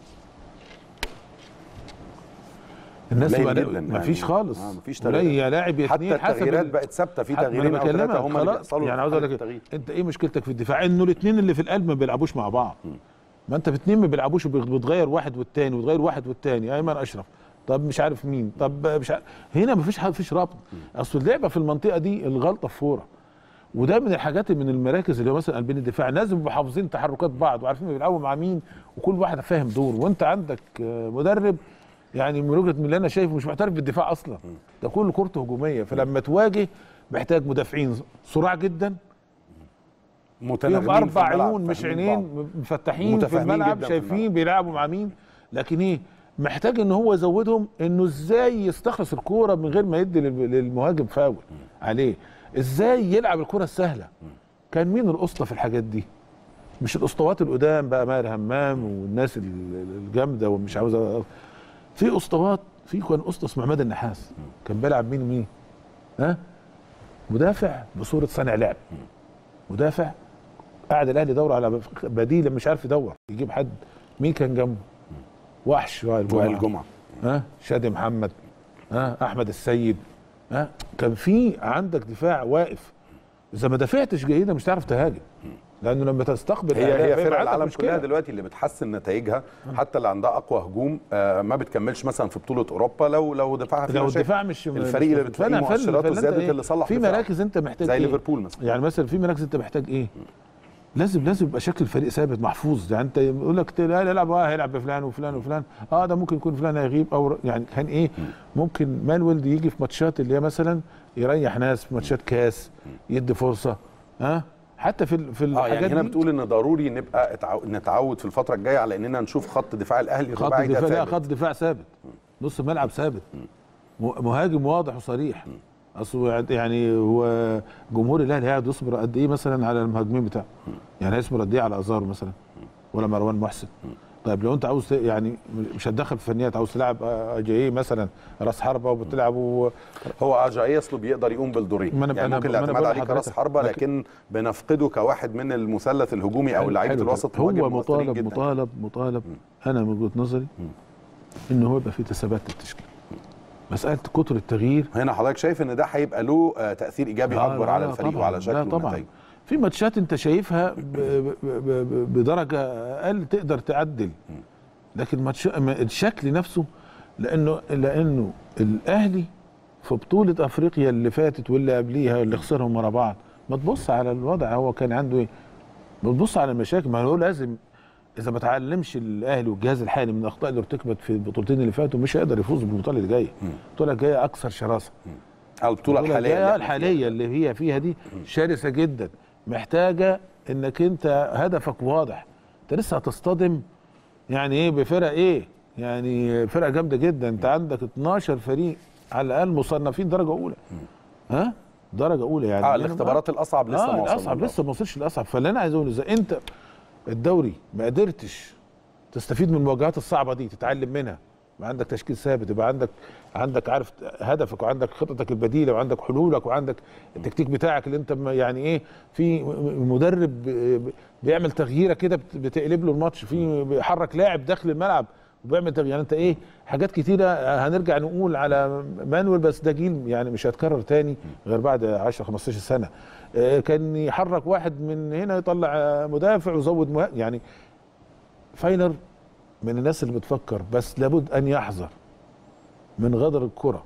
الناس
قليل
ما,
جداً
ما
يعني.
فيش خالص
آه، مفيش
قليل
تغييرات.
يا لاعب يا
حتى
اتنين حسب
التغييرات
ال-
بقت ثابته في
حتى- ما
تغييرين
أنا
او ثلاثه
بكلمك
هم اللي
خلاص.
بيحصلوا
يعني عاوز
في
اقول لك
التغيير.
انت ايه مشكلتك في الدفاع انه الاثنين اللي في القلب ما بيلعبوش مع بعض ما انت الاثنين ما بيلعبوش وبي- بتغير واحد والتاني وتغير واحد والتاني ايمن اشرف طب مش عارف مين طب مش عارف هنا ما فيش حد فيش ربط اصل اللعبه في المنطقه دي الغلطه في فوره وده من الحاجات من المراكز اللي هو مثلا قلبين الدفاع لازم يبقوا حافظين تحركات بعض وعارفين بيلعبوا مع مين وكل واحد فاهم دور وانت عندك آه، مدرب يعني من وجهه من اللي انا شايفه مش معترف بالدفاع اصلا ده كله كورته هجوميه فلما تواجه محتاج مدافعين صراع جدا
متناغمين
فيهم
في
اربع
الملعب،
عيون مش
فاهمين
عينين
بعض.
مفتحين في
متفاهمين
الملعب
جداً في
شايفين
الملعب.
بيلعبوا مع مين لكن ايه محتاج ان هو يزودهم انه ازاي يستخلص الكوره من غير ما يدي لل- للمهاجم فاول عليه ازاي يلعب الكوره السهله كان مين الاسطى في الحاجات دي مش الاسطوات القدام بقى ماهر همام والناس ال- ال- الجامده ومش عاوز أ- في اسطوات في كان اسطى اسمه عماد النحاس كان بيلعب مين ومين ها مدافع بصوره صانع لعب مدافع قاعد الاهلي يدور على بديل مش عارف يدور يجيب حد مين كان جنبه وحش وائل
وائل
جمعه
جمعه
ها شادي محمد ها احمد السيد ها كان في عندك دفاع واقف اذا ما دافعتش جيدا مش هتعرف تهاجم لانه لما تستقبل
هي
أهداف
هي
هيبقى
فرق
عندك
العالم
مشكلة.
كلها دلوقتي اللي بتحسن نتائجها حتى اللي عندها اقوى هجوم آه، ما بتكملش مثلا في بطوله اوروبا لو لو دفاعها فيه
لو
مشاكل.
الدفاع مش
الفريق اللي بتلاقيه
فأنا- فأنا-
مؤشراته
فأنت
زادت
إيه؟
اللي صلح
في
دفاعه.
مراكز انت محتاج
زي
إيه؟
ليفربول مثلا
يعني مثلا في مراكز انت محتاج ايه لازم لازم يبقى شكل الفريق ثابت محفوظ يعني انت يقول لك لا يلعب اه هيلعب بفلان وفلان وفلان اه ده ممكن يكون فلان هيغيب او يعني كان ايه ممكن مانويل يجي في ماتشات اللي هي مثلا يريح ناس في ماتشات كاس يدي فرصه ها آه حتى في ال- في
اه
الحاجات
يعني هنا
دي
بتقول ان ضروري نبقى اتعو... نتعود في الفتره الجايه على اننا نشوف خط دفاع الاهلي
خط
الرباعي ده
الدفاع لا
ثابت.
خط دفاع ثابت نص ملعب ثابت م- مهاجم واضح وصريح اصل يعني هو جمهور الاهلي قاعد يصبر قد ايه مثلا على المهاجمين بتاعه يعني هيصبر قد ايه على ازارو مثلا ولا مروان محسن طيب لو انت عاوز ت- يعني مش هتدخل في فنيات عاوز تلعب اجاي مثلا راس حربه وبتلعبه
هو اجاي اصله بيقدر يقوم بالدورين
ما أنا-
يعني
أنا-
ممكن
ما أنا
الاعتماد
بقول
عليه كراس
لحضرتك.
حربه
لكن-
لكن بنفقده كواحد من المثلث الهجومي او لعيبه
حلو
الوسط
كده.
مهاجم
هو
مؤثرين
مطالب
جدا.
مطالب مطالب انا من وجهه نظري ان هو يبقى في ثبات للتشكيل مساله كتر التغيير
هنا حضرتك شايف ان ده هيبقى له آه، تاثير ايجابي
لا،
اكبر
لا،
على
لا
الفريق
طبعاً،
وعلى شكله
لا طبعا
ونتائجه
في ماتشات انت شايفها ب- ب- ب- ب- بدرجه اقل تقدر تعدل لكن ماتش الشكل نفسه لانه لانه الاهلي في بطوله افريقيا اللي فاتت واللي قبليها اللي خسرهم ورا بعض ما تبص على الوضع هو كان عنده ايه ما تبص على المشاكل ما هو لازم اذا ما تعلمش الاهلي والجهاز الحالي من الاخطاء اللي ارتكبت في البطولتين اللي فاتوا مش هيقدر يفوز بالبطوله اللي جايه البطوله الجايه اكثر شراسه
البطوله الحاليه اللي
الجايه
احنا فيها.
الحاليه اللي هي فيها دي شرسه جدا محتاجه انك انت هدفك واضح انت لسه هتصطدم يعني ايه بفرق ايه يعني فرقه جامده جدا انت عندك 12 فريق على الاقل مصنفين درجه اولى ها درجه اولى يعني
اه
يعني
الاختبارات الاصعب لسه
اه
ما وصلنا
الاصعب
لها.
لسه ما وصلش الاصعب فاللي انا عايز اقوله اذا انت الدوري ما قدرتش تستفيد من المواجهات الصعبه دي تتعلم منها يبقى عندك تشكيل ثابت يبقى عندك عندك عارف هدفك وعندك خططك البديله وعندك حلولك وعندك التكتيك بتاعك اللي انت م- يعني ايه في م- مدرب ب- بيعمل تغييره كده بت- بتقلب له الماتش في بيحرك لاعب داخل الملعب وبيعمل تغيير يعني انت ايه حاجات كتيره هنرجع نقول على مانويل بس ده جيل يعني مش هيتكرر تاني غير بعد 10 15 سنه آه، كان يحرك واحد من هنا يطلع آه، مدافع ويزود مه... يعني فايلر من الناس اللي بتفكر بس لابد ان يحذر من غدر الكره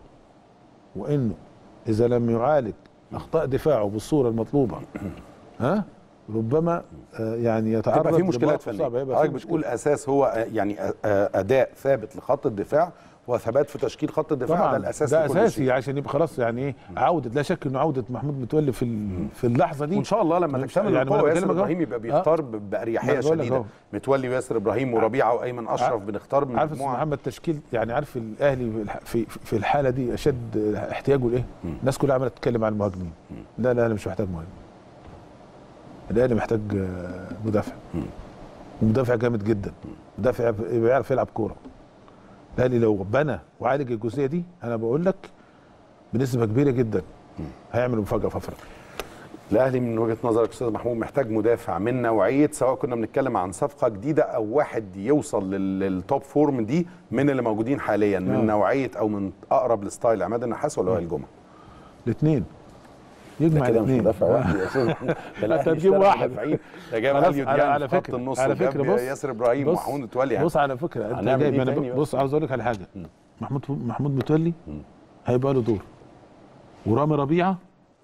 وانه اذا لم يعالج اخطاء دفاعه بالصوره المطلوبه ها ربما آه، يعني يتعرض
تبقى في مشكلات
لمواقف
فنيه
صعبة، يبقى في
حضرتك
مشكلة.
بتقول اساس هو آه، يعني آه، آه، اداء ثابت لخط الدفاع وثبات في تشكيل خط الدفاع
طبعا
ده الاساس
ده
لكل
اساسي
شيء.
عشان يبقى خلاص يعني ايه عوده لا شك انه عوده محمود متولي في ال- في اللحظه دي
وان شاء الله لما
مش-
تكتمل
يعني ما
القوه
أنا
ياسر
بكلمك أهو.
ابراهيم يبقى
آه.
بيختار ب-
ما
باريحيه
أنا بقول لك
شديده
أهو.
متولي وياسر ابراهيم وربيعه وايمن اشرف بنختار من
عارف استاذ
مجموعه
محمد تشكيل يعني عارف الاهلي في الح- في في الحاله دي اشد احتياجه لايه؟ الناس كلها عماله تتكلم عن المهاجمين لا الاهلي مش محتاج مهاجم الاهلي محتاج آه، مدافع مدافع جامد جدا مدافع بيعرف يلعب كوره الاهلي لو بنى وعالج الجزئيه دي انا بقول لك بنسبه كبيره جدا هيعمل مفاجاه في افريقيا
الاهلي من وجهه نظرك استاذ محمود محتاج مدافع من نوعيه سواء كنا بنتكلم عن صفقه جديده او واحد يوصل لل- للتوب فورم دي من اللي موجودين حاليا من
آه.
نوعيه او من اقرب لستايل عماد النحاس ولا وائل جمعه
الاثنين يجمع
كده مش
الاثنين
مدافع واحد يا استاذ محمود. ده الأهلي
هتجيب
اشترى
واحد.
مدافعين. ده جاب
خلاص،
اليو
على-
ديانج
على
في خط
فكرة-
النص
على
وجاب
فكرة بص-
ياسر ابراهيم
بص-
ومحمود متولي يعني
بص على فكره انت
هنعمل
جايب
إيه
انا
تاني
ب-
بقى؟
بص عاوز اقول لك على حاجه محمود محمود متولي هيبقى له دور ورامي ربيعه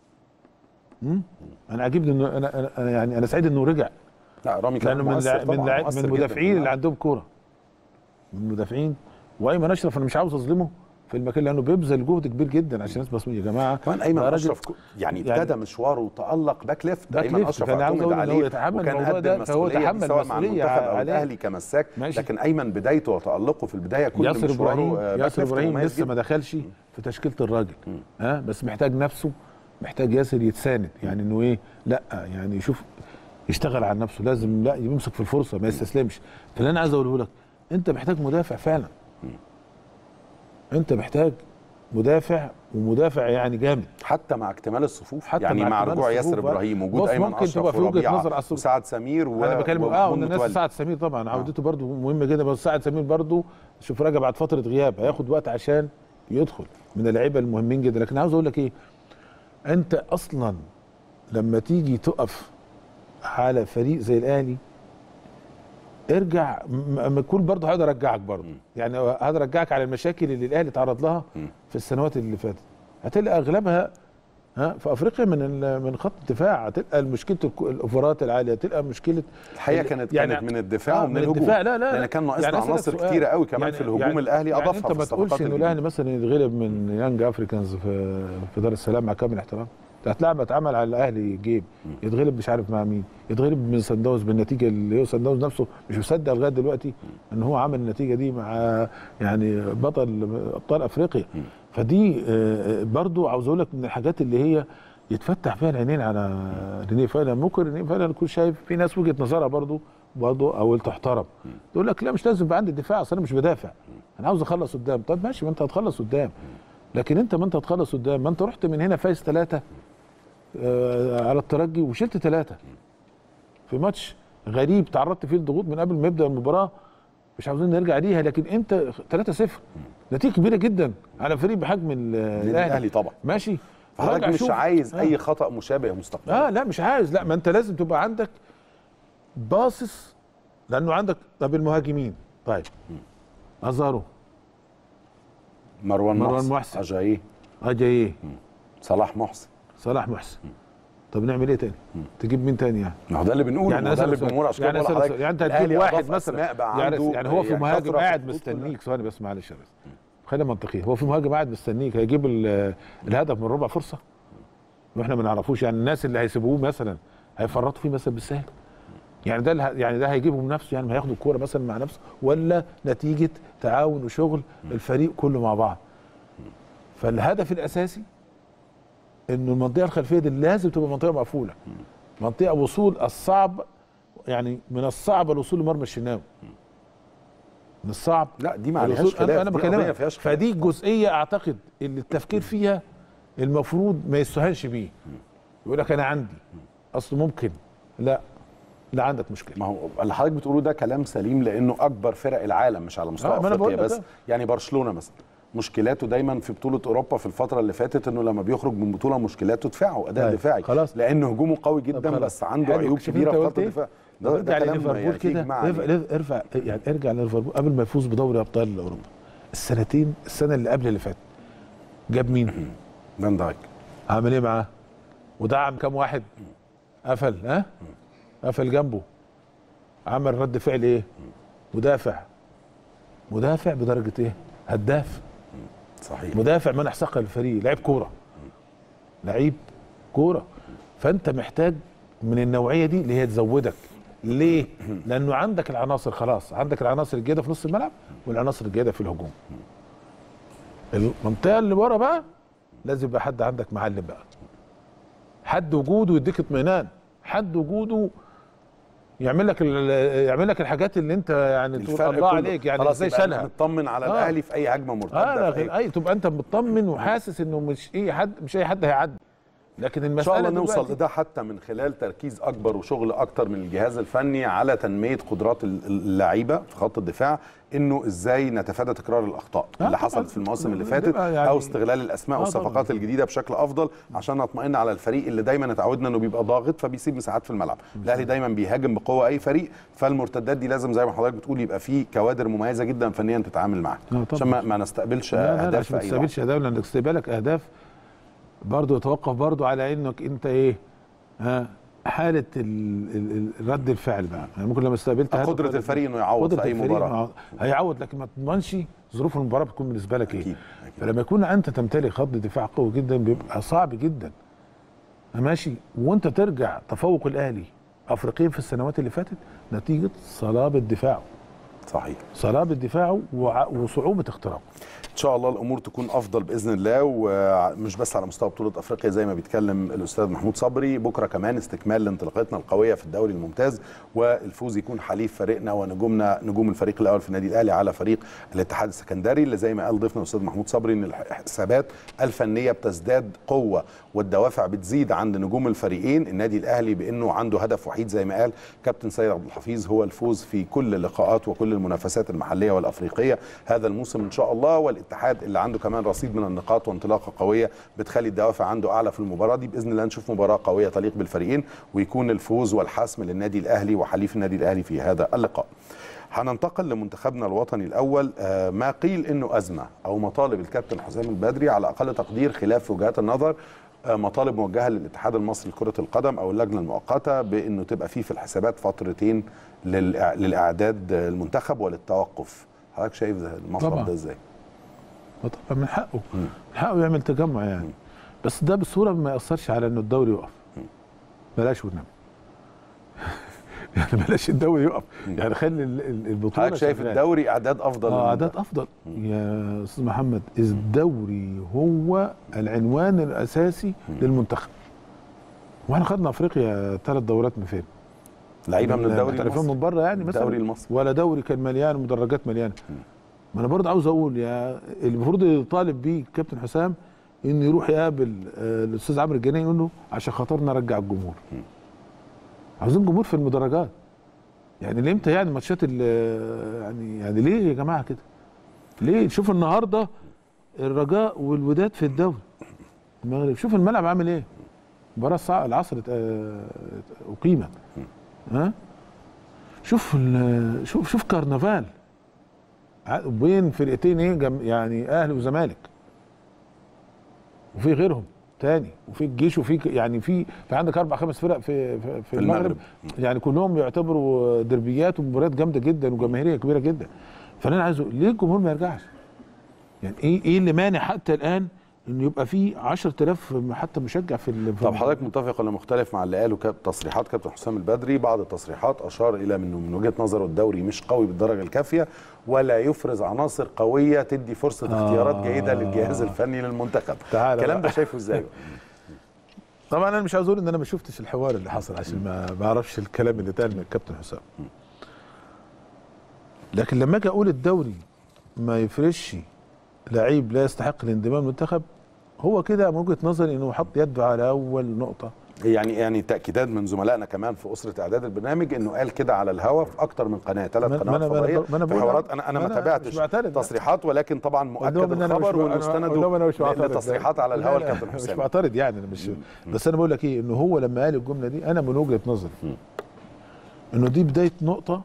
مم؟ انا عاجبني انه انا أنا- انا يعني انا سعيد انه رجع
لا رامي كان
لانه من
مؤثر
لع- من
طبعاً،
لع-
مؤثر
من
جداً.
المدافعين اللي عندهم كوره من المدافعين وايمن اشرف انا مش عاوز اظلمه في المكان لانه بيبذل جهد كبير جدا عشان الناس بس يا جماعه
كمان ايمن
ده راجل-
اشرف كو- يعني
يعني-
ابتدى مشواره وتالق باك ليفت
باك
ايمن
ليفت،
اشرف
فأنا عاوز
اعتمد
أقول إن هو
عليه
يتحمل
وكان
الموضوع
قد
ده، فهو
المسؤوليه دي
يتحمل
سواء مع
مسؤولية
المنتخب او
عليه.
الاهلي كمساك
ماشي.
لكن ايمن بدايته وتالقه في البدايه كل
ياسر
مشواره
ابراهيم
آه، باك
ياسر
ليفت
ابراهيم
مميز
لسه ما
جداً.
دخلش في تشكيله الراجل ها بس محتاج نفسه محتاج ياسر يتساند يعني انه ايه لا يعني يشوف يشتغل على نفسه لازم لا يمسك في الفرصه ما يستسلمش فاللي انا عايز اقوله لك انت محتاج مدافع فعلا انت محتاج مدافع ومدافع يعني جامد
حتى مع اكتمال الصفوف
حتى
يعني
مع
مع
اكتمال
رجوع
الصفوف
ياسر
بقى.
ابراهيم وجود
بص،
ايمن
ممكن
اشرف
تبقى في وجهة
وربيعه
نظر أصل-
وسعد سمير و...
انا بكلم اه
ومحمود
والناس
متولي.
سعد سمير طبعا عودته برضو مهمه جدا بس سعد سمير برضو شوف راجع بعد فتره غياب هياخد وقت عشان يدخل من اللعيبه المهمين جدا لكن عاوز اقول لك ايه انت اصلا لما تيجي تقف على فريق زي الاهلي ارجع م- م- كل برضه هقدر ارجعك برضه يعني هقدر ارجعك على المشاكل اللي الاهلي تعرض لها في السنوات اللي فاتت هتلاقي اغلبها ها في افريقيا من ال- من خط الدفاع هتلقى مشكله الك- الاوفرات العاليه هتلقى مشكله
الحقيقه
ال-
كانت
يعني-
كانت من الدفاع
آه،
ومن
من
الهجوم
الدفاع لا لا
لان كان ناقصنا
يعني أسألك
عناصر
سؤال.
كتيره قوي كمان
يعني
في الهجوم
يعني
الاهلي
يعني
اضافها
انت
في
ما تقولش
الصفقات
انه
الجديدة.
الاهلي مثلا يتغلب من يانج افريكانز في في دار السلام مع كامل احترام ده هتلاعب اتعمل على الاهلي جيم يتغلب مش عارف مع مين يتغلب من سان داونز بالنتيجه اللي هو سان داونز نفسه مش مصدق لغايه دلوقتي ان هو عمل النتيجه دي مع يعني بطل ابطال افريقيا فدي آه، برضو عاوز اقول لك من الحاجات اللي هي يتفتح فيها العينين على رينيه فعلا ممكن رينيه فعلا يكون شايف في ناس وجهه نظرها برضو برضو او تحترم تقول لك لا مش لازم يبقى عندي دفاع اصل انا مش بدافع انا عاوز اخلص قدام طب ماشي ما انت هتخلص قدام لكن انت ما انت هتخلص قدام ما انت رحت من هنا فايز ثلاثه آه على الترجي وشلت ثلاثه في ماتش غريب تعرضت فيه لضغوط من قبل ما يبدا المباراه مش عاوزين نرجع ليها لكن انت 3-0 نتيجه كبيره جدا على فريق بحجم ال- الاهلي
الاهلي طبعا
ماشي
فحضرتك
راجع
مش
شوف.
عايز
آه.
اي خطا مشابه مستقبلا
اه لا مش عايز لا ما انت لازم تبقى عندك باصص لانه عندك طب المهاجمين طيب ازارو
مروان,
مروان
محسن,
محسن.
اجاييه
اجي ايه
صلاح محسن
صلاح محسن طب نعمل ايه تاني تجيب مين تاني يعني
ما هو ده اللي بنقوله
يعني
ما هو ده
أسألك
اللي
سؤال.
الجمهور عشان
يعني
كده بقول
أسألك
لحضرتك
سؤال. يعني انت
الأهلي
هتجيب واحد
أضاف
مثلا
أسماء بقى
يعني,
عنده
يعني هو في
يعني
مهاجم
كثرة في
قاعد
الخطوط كلها.
مستنيك ثواني بس معلش يا بس خلينا منطقيين هو في مهاجم قاعد مستنيك هيجيب ال- الهدف من ربع فرصه واحنا ما نعرفوش يعني الناس اللي هيسيبوه مثلا هيفرطوا فيه مثلا بالسهل يعني ده اللي ه- يعني ده هيجيبه بنفسه يعني ما هياخدوا الكوره مثلا مع نفسه ولا نتيجه تعاون وشغل الفريق كله مع بعض فالهدف الاساسي انه المنطقه الخلفيه دي لازم تبقى منطقه مقفوله منطقه وصول الصعب يعني من الصعب الوصول لمرمى الشناوي من الصعب
لا دي ما عليهاش
الوصول-
خلاف
انا, أنا
دي قضية ما
بكلمك
فيهاش خلاف.
فدي جزئيه اعتقد اللي التفكير فيها المفروض ما يستهانش بيه يقول لك انا عندي اصل ممكن لا لا عندك مشكله
ما هو اللي حضرتك بتقوله ده كلام سليم لانه اكبر فرق العالم مش على مستوى
آه، ما أنا بقول
افريقيا
لك
بس
آه.
يعني برشلونه مثلا مشكلاته دايما في بطوله اوروبا في الفتره اللي فاتت انه لما بيخرج من بطوله مشكلاته دفاعه اداء
طيب،
دفاعي
خلاص.
لان هجومه قوي
طب
جدا
خلاص.
بس عنده
حلو.
عيوب
شوف
كبيره
أنت
في
قلت
خط
إيه؟
الدفاع
طب ارجع
كلام
لليفربول
يعني فيه
كده
إجماع
ارفع
عليه.
ارفع يعني ارجع لليفربول قبل ما يفوز بدوري ابطال اوروبا السنتين السنه اللي قبل اللي فاتت جاب مين؟
فان دايك
عمل ايه معاه؟ ودعم كام واحد؟ قفل ها؟ قفل جنبه عمل رد فعل ايه؟ مدافع مدافع بدرجه ايه؟ هداف
صحيح
مدافع منح ثقه للفريق لعيب كوره لعيب كوره فانت محتاج من النوعيه دي اللي هي تزودك ليه؟ لانه عندك العناصر خلاص عندك العناصر الجيده في نص الملعب والعناصر الجيده في الهجوم المنطقه اللي ورا بقى لازم يبقى حد عندك معلم بقى حد وجوده يديك اطمئنان حد وجوده يعمل لك ال- يعمل لك الحاجات اللي انت يعني تقول
الفرق
الله
كله.
عليك يعني
خلاص
ازاي
يبقى
شالها
مطمن على
آه.
الاهلي في اي هجمه مرتده
اه لا
في أي
غير اي تبقى انت مطمن وحاسس انه مش اي حد مش اي حد هيعدي لكن
ان
المساله
شاء الله نوصل
دلوقتي-
لده حتى من خلال تركيز اكبر وشغل اكتر من الجهاز الفني على تنميه قدرات ال- اللعيبه في خط الدفاع انه ازاي نتفادى تكرار الاخطاء
آه
اللي
طبعاً.
حصلت في المواسم اللي
ده
فاتت
بقى يعني-
او استغلال الاسماء
آه
والصفقات
طبعاً.
الجديده بشكل افضل عشان نطمئن على الفريق اللي دايما اتعودنا انه بيبقى ضاغط فبيسيب مساحات في الملعب الاهلي دايما بيهاجم بقوه اي فريق فالمرتدات دي لازم زي ما حضرتك بتقول يبقى في كوادر مميزه جدا فنيا تتعامل معاها
آه طبعاً.
عشان ما, ما نستقبلش
لا لا لا
اهداف
عشان ما
في اي وقت.
تستقبلش اهداف لانك استقبالك اهداف برضه يتوقف برضه على انك انت ايه ها حاله ال- ال- ال- رد الفعل بقى يعني ممكن لما استقبلت هدف
قدره
رد
الفريق انه يعوض
قدرة
في اي
الفريق
مباراه
مع- هيعوض لكن ما تضمنش ظروف المباراه بتكون بالنسبه لك ايه
أكيد، أكيد.
فلما يكون انت تمتلك خط دفاع قوي جدا بيبقى صعب جدا ماشي وانت ترجع تفوق الاهلي افريقيا في السنوات اللي فاتت نتيجه صلابه دفاعه
صحيح
صلابه دفاعه وع- وصعوبه اختراقه
ان شاء الله الامور تكون افضل باذن الله ومش بس على مستوى بطوله افريقيا زي ما بيتكلم الاستاذ محمود صبري بكره كمان استكمال لانطلاقتنا القويه في الدوري الممتاز والفوز يكون حليف فريقنا ونجومنا نجوم الفريق الاول في النادي الاهلي على فريق الاتحاد السكندري اللي زي ما قال ضيفنا الاستاذ محمود صبري ان الحسابات الفنيه بتزداد قوه والدوافع بتزيد عند نجوم الفريقين النادي الاهلي بانه عنده هدف وحيد زي ما قال كابتن سيد عبد الحفيظ هو الفوز في كل اللقاءات وكل المنافسات المحليه والافريقيه هذا الموسم ان شاء الله والاتحاد اللي عنده كمان رصيد من النقاط وانطلاقه قويه بتخلي الدوافع عنده اعلى في المباراه دي باذن الله نشوف مباراه قويه تليق بالفريقين ويكون الفوز والحسم للنادي الاهلي وحليف النادي الاهلي في هذا اللقاء هننتقل لمنتخبنا الوطني الاول آه، ما قيل انه ازمه او مطالب الكابتن حسام البدري على اقل تقدير خلاف وجهات النظر آه، مطالب موجهه للاتحاد المصري لكره القدم او اللجنه المؤقته بانه تبقى فيه في الحسابات فترتين للإع- للاعداد المنتخب وللتوقف حضرتك شايف ده- المطلب
طبعاً.
ده ازاي
طبعا من حقه من حقه يعمل تجمع يعني بس ده بصوره ما ياثرش على انه الدوري يقف بلاش والنبي يعني بلاش الدوري يقف يعني خلي ال- ال- البطوله
حضرتك شايف
شغالة.
الدوري اعداد افضل
اه
من
اعداد
ده.
افضل يا استاذ محمد الدوري هو العنوان الاساسي للمنتخب واحنا خدنا افريقيا ثلاث دورات من فين؟
لعيبه من الدوري
محترفين
المصري
من بره يعني مثلا
الدوري المصري.
ولا دوري كان مليان مدرجات مليانه ما انا برضه عاوز اقول يا المفروض يطالب بيه الكابتن حسام انه يروح يقابل آه، الاستاذ عمرو الجناي يقول له عشان خاطر نرجع الجمهور عاوزين جمهور في المدرجات يعني ليه امتى يعني ماتشات ال- يعني يعني ليه يا جماعه كده ليه شوف النهارده الرجاء والوداد في الدوري المغرب شوف الملعب عامل ايه مباراه الساعه العصر آه، اقيمت ها شوف ال- شوف شوف كرنفال ع- بين فرقتين ايه جم- يعني اهلي وزمالك وفي غيرهم تاني وفي الجيش وفي ك- يعني في في عندك اربع خمس فرق في في, في المغرب,
المغرب.
يعني كلهم يعتبروا دربيات ومباريات جامده جدا وجماهيريه كبيره جدا فانا عايز أقول، ليه الجمهور ما يرجعش؟ يعني ايه ايه اللي مانع حتى الان انه يبقى في 10000 حتى مشجع في ال- في
طب حضرتك متفق ولا مختلف مع اللي قاله كاب تصريحات كابتن حسام البدري بعض التصريحات اشار الى انه من وجهه نظره الدوري مش قوي بالدرجه الكافيه ولا يفرز عناصر قويه تدي فرصه
آه.
اختيارات جيده للجهاز الفني للمنتخب
تعالى
الكلام ده
بقى.
شايفه ازاي
طبعا انا مش عاوز اقول ان انا ما شفتش الحوار اللي حصل عشان ما ما اعرفش الكلام اللي اتقال من الكابتن حسام لكن لما اجي اقول الدوري ما يفرش لعيب لا يستحق الانضمام للمنتخب هو كده من وجهه نظري انه حط يده على اول نقطه
يعني يعني تاكيدات من زملائنا كمان في اسره اعداد البرنامج انه قال كده على الهوا في اكتر من قناه ثلاث
ما- ما
قنوات
أنا- ما أنا
فضائيه
ب- ما أنا
في
بقول-
حوارات انا انا
ما
ما
أنا
تابعتش
مش بعترض.
تصريحات ولكن طبعا
قدام
مؤكد
إن أنا مش
الخبر
بع- أنا-
والمستند
قدام أنا مش بعترض.
لتصريحات على
لا،
الهوا
لا،
الكابتن
مش
حسام
بعترض يعني انا مش بس انا بقول لك ايه انه هو لما قال الجمله دي انا من وجهه نظري انه دي بدايه نقطه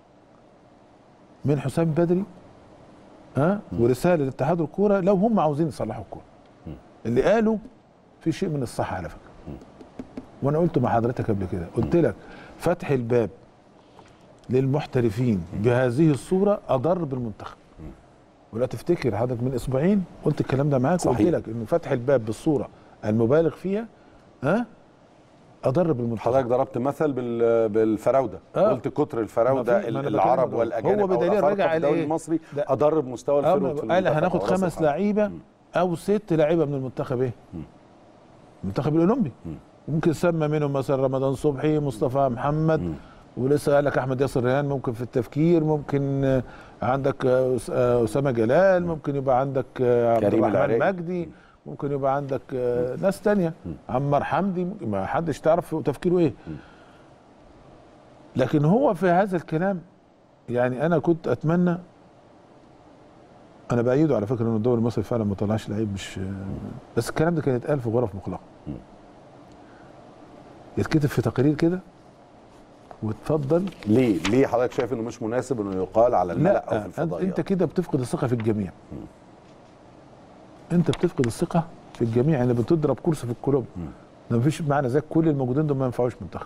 من حسام بدري ها ورساله لاتحاد الكوره لو هم عاوزين يصلحوا الكوره اللي قالوا في شيء من الصح على فكره وانا قلت مع حضرتك قبل كده قلت لك فتح الباب للمحترفين بهذه الصوره اضر بالمنتخب ولا تفتكر حضرتك من اسبوعين قلت الكلام ده معاك وقلت
صحيح.
لك انه فتح الباب بالصوره المبالغ فيها ها اضر بالمنتخب
حضرتك ضربت مثل بال- بالفراوده
آه.
قلت كتر الفراوده
ما في- ما أنا
العرب
بكلمك دلوقتي.
والاجانب
هو
أو
بدليل
الأفارقة
رجع
في
قال
الدوري
إيه؟
المصري
لا.
اضر بمستوى الفروض في
قال
المنتخب
هناخد
أو رأس
خمس
الحربة.
لعيبه او ست لعيبه من المنتخب ايه؟ المنتخب الاولمبي ممكن سمى منهم مثلا رمضان صبحي مصطفى محمد ولسه قال لك احمد ياسر ريان ممكن في التفكير ممكن آه، عندك آه، أس- آه، اسامه جلال ممكن يبقى عندك آه، عبد
كريم
الرحمن
العراقي.
مجدي ممكن يبقى عندك آه، ناس تانية عمار حمدي ممكن- ما حدش تعرف تفكيره ايه لكن هو في هذا الكلام يعني انا كنت اتمنى انا بايده على فكره ان الدوري المصري فعلا ما طلعش لعيب مش بس الكلام ده كان يتقال في غرف مغلقه يتكتب في تقرير كده وتفضل
ليه ليه حضرتك شايف انه مش مناسب انه يقال على الملأ او في
لا أنت-
الفضائيات
انت كده بتفقد الثقه في الجميع انت بتفقد الثقه في الجميع يعني بتضرب كرسي في الكلوب ده مفيش معنى زي كل الموجودين دول ما ينفعوش منتخب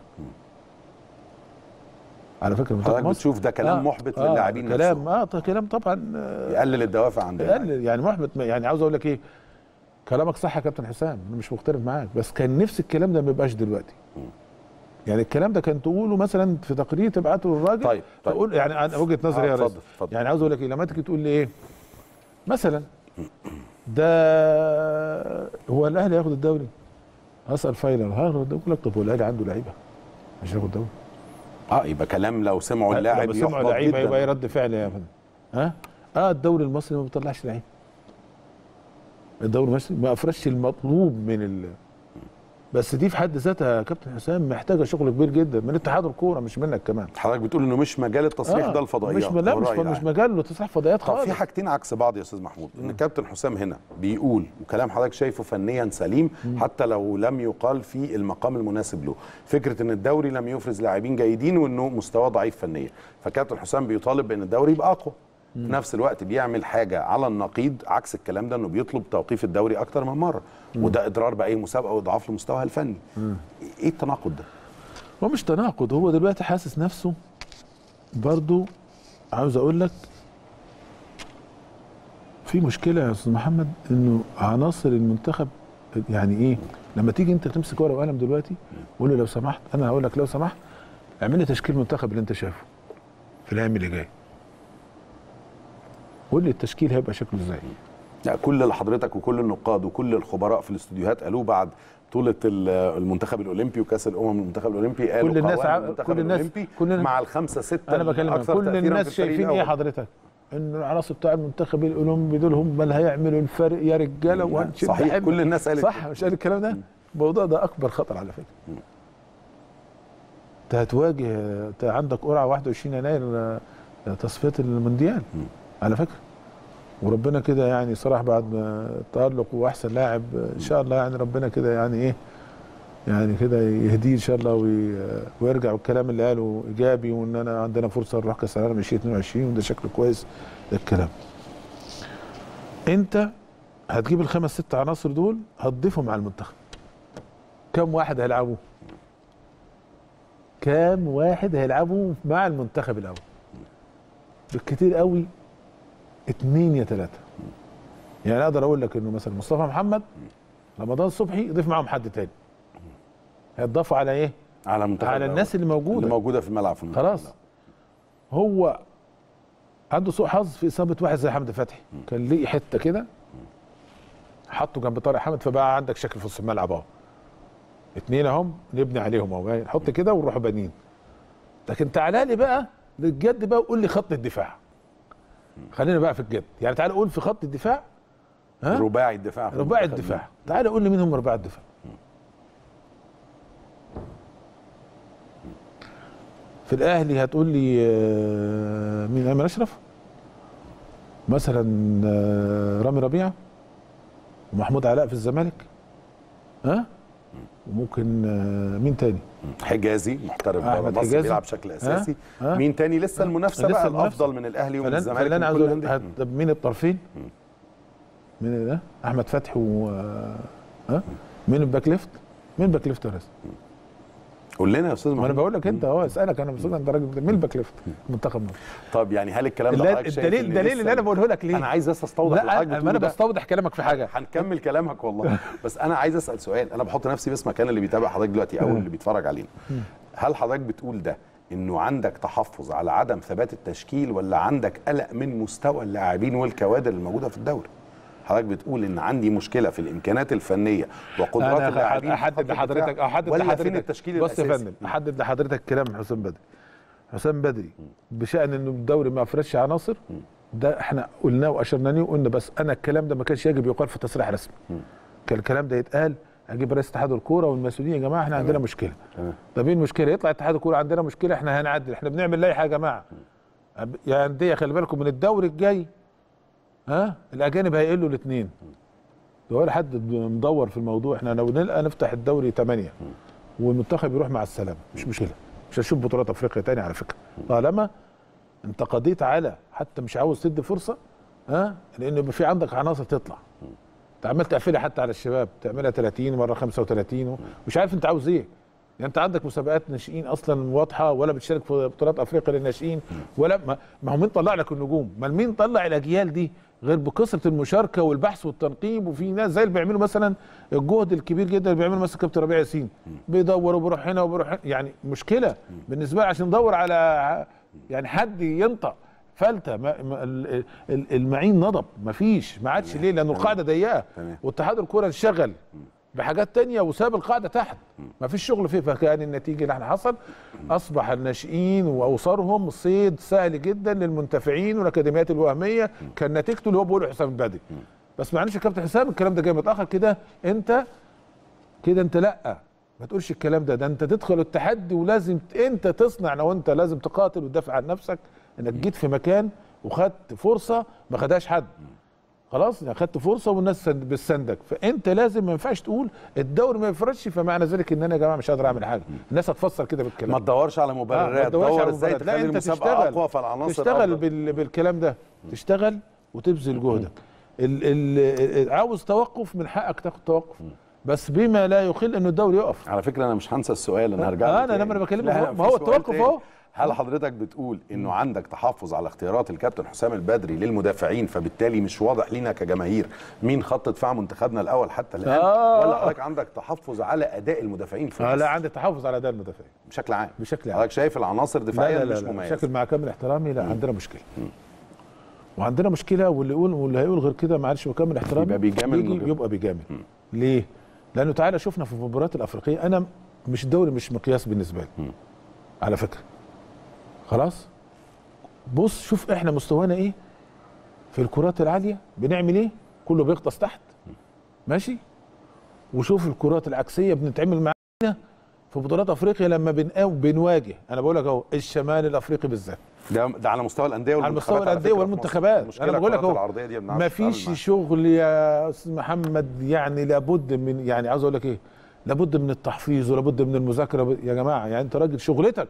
على فكره منتخب
حضرتك
مصر
بتشوف ده كلام محبط للاعبين
كلام
نفسهم
اه طيب كلام طبعا آه،
يقلل الدوافع عند اللاعب.
يقلل يعني محبط يعني عاوز اقول لك ايه كلامك صح يا كابتن حسام انا مش مختلف معاك بس كان نفس الكلام ده ما يبقاش دلوقتي يعني الكلام ده كان تقوله مثلا في تقرير تبعته للراجل
طيب، طيب.
تقول يعني انا وجهه نظري
آه،
يا ريس
اتفضل، اتفضل.
يعني عاوز اقول لك ايه لما تيجي تقول لي ايه مثلا ده هو الاهلي هياخد الدوري هسال فايلر هياخد الدوري يقول لك طب هو الاهلي عنده لعيبه مش هياخد الدوري
اه يبقى كلام لو سمعوا
لما
اللاعب
سمعوا
يحبط
لعيبه يبقى ايه
جدا
رد فعل يا فندم ها اه الدوري المصري ما بيطلعش لعيب الدوري المصري ما افرش المطلوب من ال... بس دي في حد ذاتها يا كابتن حسام محتاجه شغل كبير جدا من اتحاد الكوره مش منك كمان
حضرتك بتقول انه مش مجال التصريح
آه،
ده الفضائيات
مش لا مش,
والرأي
مش
العام.
مجال له تصريح فضائيات
طب
خالص
في حاجتين عكس بعض يا استاذ محمود ان كابتن حسام هنا بيقول وكلام حضرتك شايفه فنيا سليم حتى لو لم يقال في المقام المناسب له فكره ان الدوري لم يفرز لاعبين جيدين وانه مستواه ضعيف فنيا فكابتن حسام بيطالب بان الدوري يبقى اقوى في نفس الوقت بيعمل حاجه على النقيض عكس الكلام ده انه بيطلب توقيف الدوري اكتر من مره وده اضرار باي مسابقه واضعاف لمستواها الفني ايه التناقض ده
هو مش تناقض هو دلوقتي حاسس نفسه برضو عاوز اقول لك في مشكله يا استاذ محمد انه عناصر المنتخب يعني ايه لما تيجي انت تمسك ورقه وقلم دلوقتي قول له لو سمحت انا هقول لك لو سمحت اعمل لي تشكيل منتخب اللي انت شايفه في الايام اللي جايه قول لي التشكيل هيبقى شكله ازاي
لا كل اللي حضرتك وكل النقاد وكل الخبراء في الاستوديوهات قالوه بعد بطولة ال- المنتخب الأولمبي وكأس الأمم المنتخب الأولمبي قالوا
كل الناس
قوام
ع-
المنتخب
كل الناس-
الأولمبي
كل الناس-
مع الخمسة ستة
انا بكلمك
الأكثر
كل
تأثيراً
الناس
في الفريق
شايفين ايه
الأول.
حضرتك ان العناصر بتاع المنتخب الاولمبي دول هم اللي هيعملوا الفرق يا رجاله وهنشد
صحيح
حيلنا.
كل الناس قالت
صح مش قال الكلام ده الموضوع ده اكبر خطر على فكره انت هتواجه انت عندك قرعه 21 يناير آه، تصفيه المونديال على فكره وربنا كده يعني صراحه بعد ما تالق واحسن لاعب آه، ان شاء الله يعني ربنا كده يعني ايه يعني كده يهديه ان شاء الله وي... ويرجع والكلام اللي قاله ايجابي وان انا عندنا فرصه نروح كاس العالم 2022 وده شكله كويس ده الكلام انت هتجيب الخمس ست عناصر دول هتضيفهم على المنتخب كم واحد هيلعبوا كام واحد هيلعبوا مع المنتخب الاول بالكتير قوي اتنين يا تلاته يعني اقدر اقول لك انه مثلا مصطفى محمد رمضان صبحي يضيف معاهم حد تاني هيتضافوا على ايه
على المنتخب
على
الأول.
الناس اللي موجوده
اللي موجودة في الملعب في المنتخب
خلاص
الأول.
هو عنده سوء حظ في اصابه واحد زي حمدي فتحي كان ليه حته كده حطه جنب طارق حامد فبقى عندك شكل في نص الملعب اهو اتنين اهم نبني عليهم اهو نحط كده ونروح بانيين لكن تعالى لي بقى للجد بقى وقول لي خط الدفاع خلينا بقى في الجد يعني تعالى قول في خط الدفاع ها
رباعي الدفاع في
رباعي
المنتخب.
الدفاع تعالى قول لي مين هم رباعي الدفاع في الاهلي هتقول لي آه، مين ايمن اشرف مثلا آه، رامي ربيعه ومحمود علاء في الزمالك ها وممكن آه، مين تاني
حجازي محترف بره
أحمد
مصر
حجازي.
بيلعب بشكل اساسي
ها؟
مين تاني لسه المنافسه
لسه
بقى
المنافسة.
الافضل من الاهلي ومن
فلان
الزمالك
فلان
ومن
عاوز
كل
اقول لك
الأندية.
هت- طب مين الطرفين مين ده احمد فتحي و ها مين الباك ليفت مين الباك ليفت يا ريس
قول لنا يا استاذ
ما انا
محمود
بقول لك انت اهو اسالك انا بس انت راجل مين الباك ليفت منتخب مصر
طب يعني هل الكلام ده
الدليل
حضرتك شايف
الدليل
إن
الدليل
لسه-
اللي انا بقوله لك ليه
انا عايز بس استوضح
لا
اللي حضرتك
انا
بتقوله
انا
ده.
بستوضح كلامك في حاجه
هنكمل كلامك والله بس انا عايز اسال سؤال انا بحط نفسي بس مكان اللي بيتابع حضرتك دلوقتي او اللي بيتفرج علينا هل حضرتك بتقول ده انه عندك تحفظ على عدم ثبات التشكيل ولا عندك قلق من مستوى اللاعبين والكوادر الموجوده في الدوري حضرتك بتقول ان عندي مشكله في الامكانيات الفنيه وقدرات
انا
اللاعبين في
احدد
خط
لحضرتك
الدفاع،
احدد
ولا
لحضرتك
فين التشكيل
بص يا
الاساسي
فندم احدد لحضرتك كلام حسام بدري حسام بدري بشان انه الدوري ما فرش عناصر ده احنا قلناه واشرنا ليه وقلنا بس انا الكلام ده ما كانش يجب يقال في تصريح رسمي كان الكلام ده يتقال اجيب رئيس اتحاد الكوره والمسؤولين يا جماعه احنا عندنا مشكله
تمام.
طب ايه المشكله يطلع اتحاد الكوره عندنا مشكله احنا هنعدل احنا بنعمل لائحه يا جماعه أب- يا انديه خلي بالكم من الدوري الجاي ها الاجانب هيقلوا الاثنين ده ولا حد مدور في الموضوع احنا لو نلقى نفتح الدوري 8 والمنتخب يروح مع السلامه مش مشكله مش هنشوف بطولات افريقيا تاني على فكره طالما انت قضيت على حتى مش عاوز تدي فرصه ها لان يبقى في عندك عناصر تطلع انت عمال تقفلها حتى على الشباب تعملها 30 مره 35 مش عارف انت عاوز ايه يعني انت عندك مسابقات ناشئين اصلا واضحه ولا بتشارك في بطولات افريقيا للناشئين ولا ما, ما هو مين طلع لك النجوم ما مين طلع الاجيال دي غير بكثره المشاركه والبحث والتنقيب وفي ناس زي اللي بيعملوا مثلا الجهد الكبير جدا اللي بيعمله مثلا كابتن ربيع ياسين بيدور وبيروح هنا وبيروح هنا يعني مشكله بالنسبه لي عشان ندور على يعني حد ينطق فلته ما ما ال- ال- المعين نضب مفيش ما عادش ليه لانه القاعده ضيقه
تمام.
واتحاد الكوره انشغل بحاجات تانية وساب القاعده تحت ما فيش شغل فيه فكان النتيجه اللي احنا حصل اصبح الناشئين واوصارهم صيد سهل جدا للمنتفعين والاكاديميات الوهميه كان نتيجته اللي هو بيقوله حسام البدري بس معلش يا كابتن حسام الكلام ده جاي متاخر كده انت كده انت لا ما تقولش الكلام ده ده انت تدخل التحدي ولازم ت- انت تصنع لو انت لازم تقاتل وتدافع عن نفسك انك جيت في مكان وخدت فرصه ما خدهاش حد خلاص يعني خدت فرصه والناس سند- بتساندك فانت لازم ما ينفعش تقول الدوري ما يفرضش فمعنى ذلك ان انا يا جماعه مش قادر اعمل حاجه الناس هتفسر كده بالكلام
ما تدورش على
آه، ما
مبررات
تدورش
دور
على
ازاي
مباريات. لا،
تخلي
انت
المسابقه
تشتغل.
اقوى فالعناصر
تشتغل
أفضل.
بال... بالكلام ده تشتغل وتبذل جهدك ال... ال... عاوز توقف من حقك تاخد توقف بس بما لا يخل انه الدوري يقف
على فكره انا مش هنسى السؤال انا هرجع
آه،
له
أنا
تاني.
لما أنا بكلمك
لا،
أهو،
في
ما هو
سؤال
التوقف
تاني.
أهو.
هل حضرتك بتقول انه عندك تحفظ على اختيارات الكابتن حسام البدري للمدافعين فبالتالي مش واضح لينا كجماهير مين خط دفاع منتخبنا الاول حتى الان
آه.
ولا حضرتك عندك تحفظ على اداء المدافعين في
آه
مصر
لا عندي تحافظ على اداء المدافعين
بشكل عام
بشكل عام
حضرتك شايف العناصر
لا
دفاعيا
لا لا,
مش
لا
مميزه
بشكل مع كامل احترامي لا عندنا مشكله وعندنا مشكله واللي يقول واللي هيقول غير كده معلش بكامل احترامي
يبقى بيجامل
يجي
من-
يبقى بيجامل ليه؟ لانه تعالى شفنا في المباريات الافريقيه انا مش الدوري مش مقياس بالنسبه لي على فكره خلاص بص شوف احنا مستوانا ايه في الكرات العاليه بنعمل ايه كله بيغطس تحت ماشي وشوف الكرات العكسيه بنتعمل معانا في بطولات افريقيا لما بنقاوم بنواجه انا بقول لك اهو الشمال الافريقي بالذات
ده ده على مستوى الانديه
على مستوى
والمنتخبات
الانديه
فكرة في
والمنتخبات
مصر. المشكلة
انا بقول لك
الكرات
اهو
العرضيه دي بنعرفش
ما
نتعامل
فيش
معاها.
شغل يا استاذ محمد يعني لابد من يعني عاوز اقول لك ايه لابد من التحفيظ ولابد من المذاكره يا جماعه يعني انت راجل شغلتك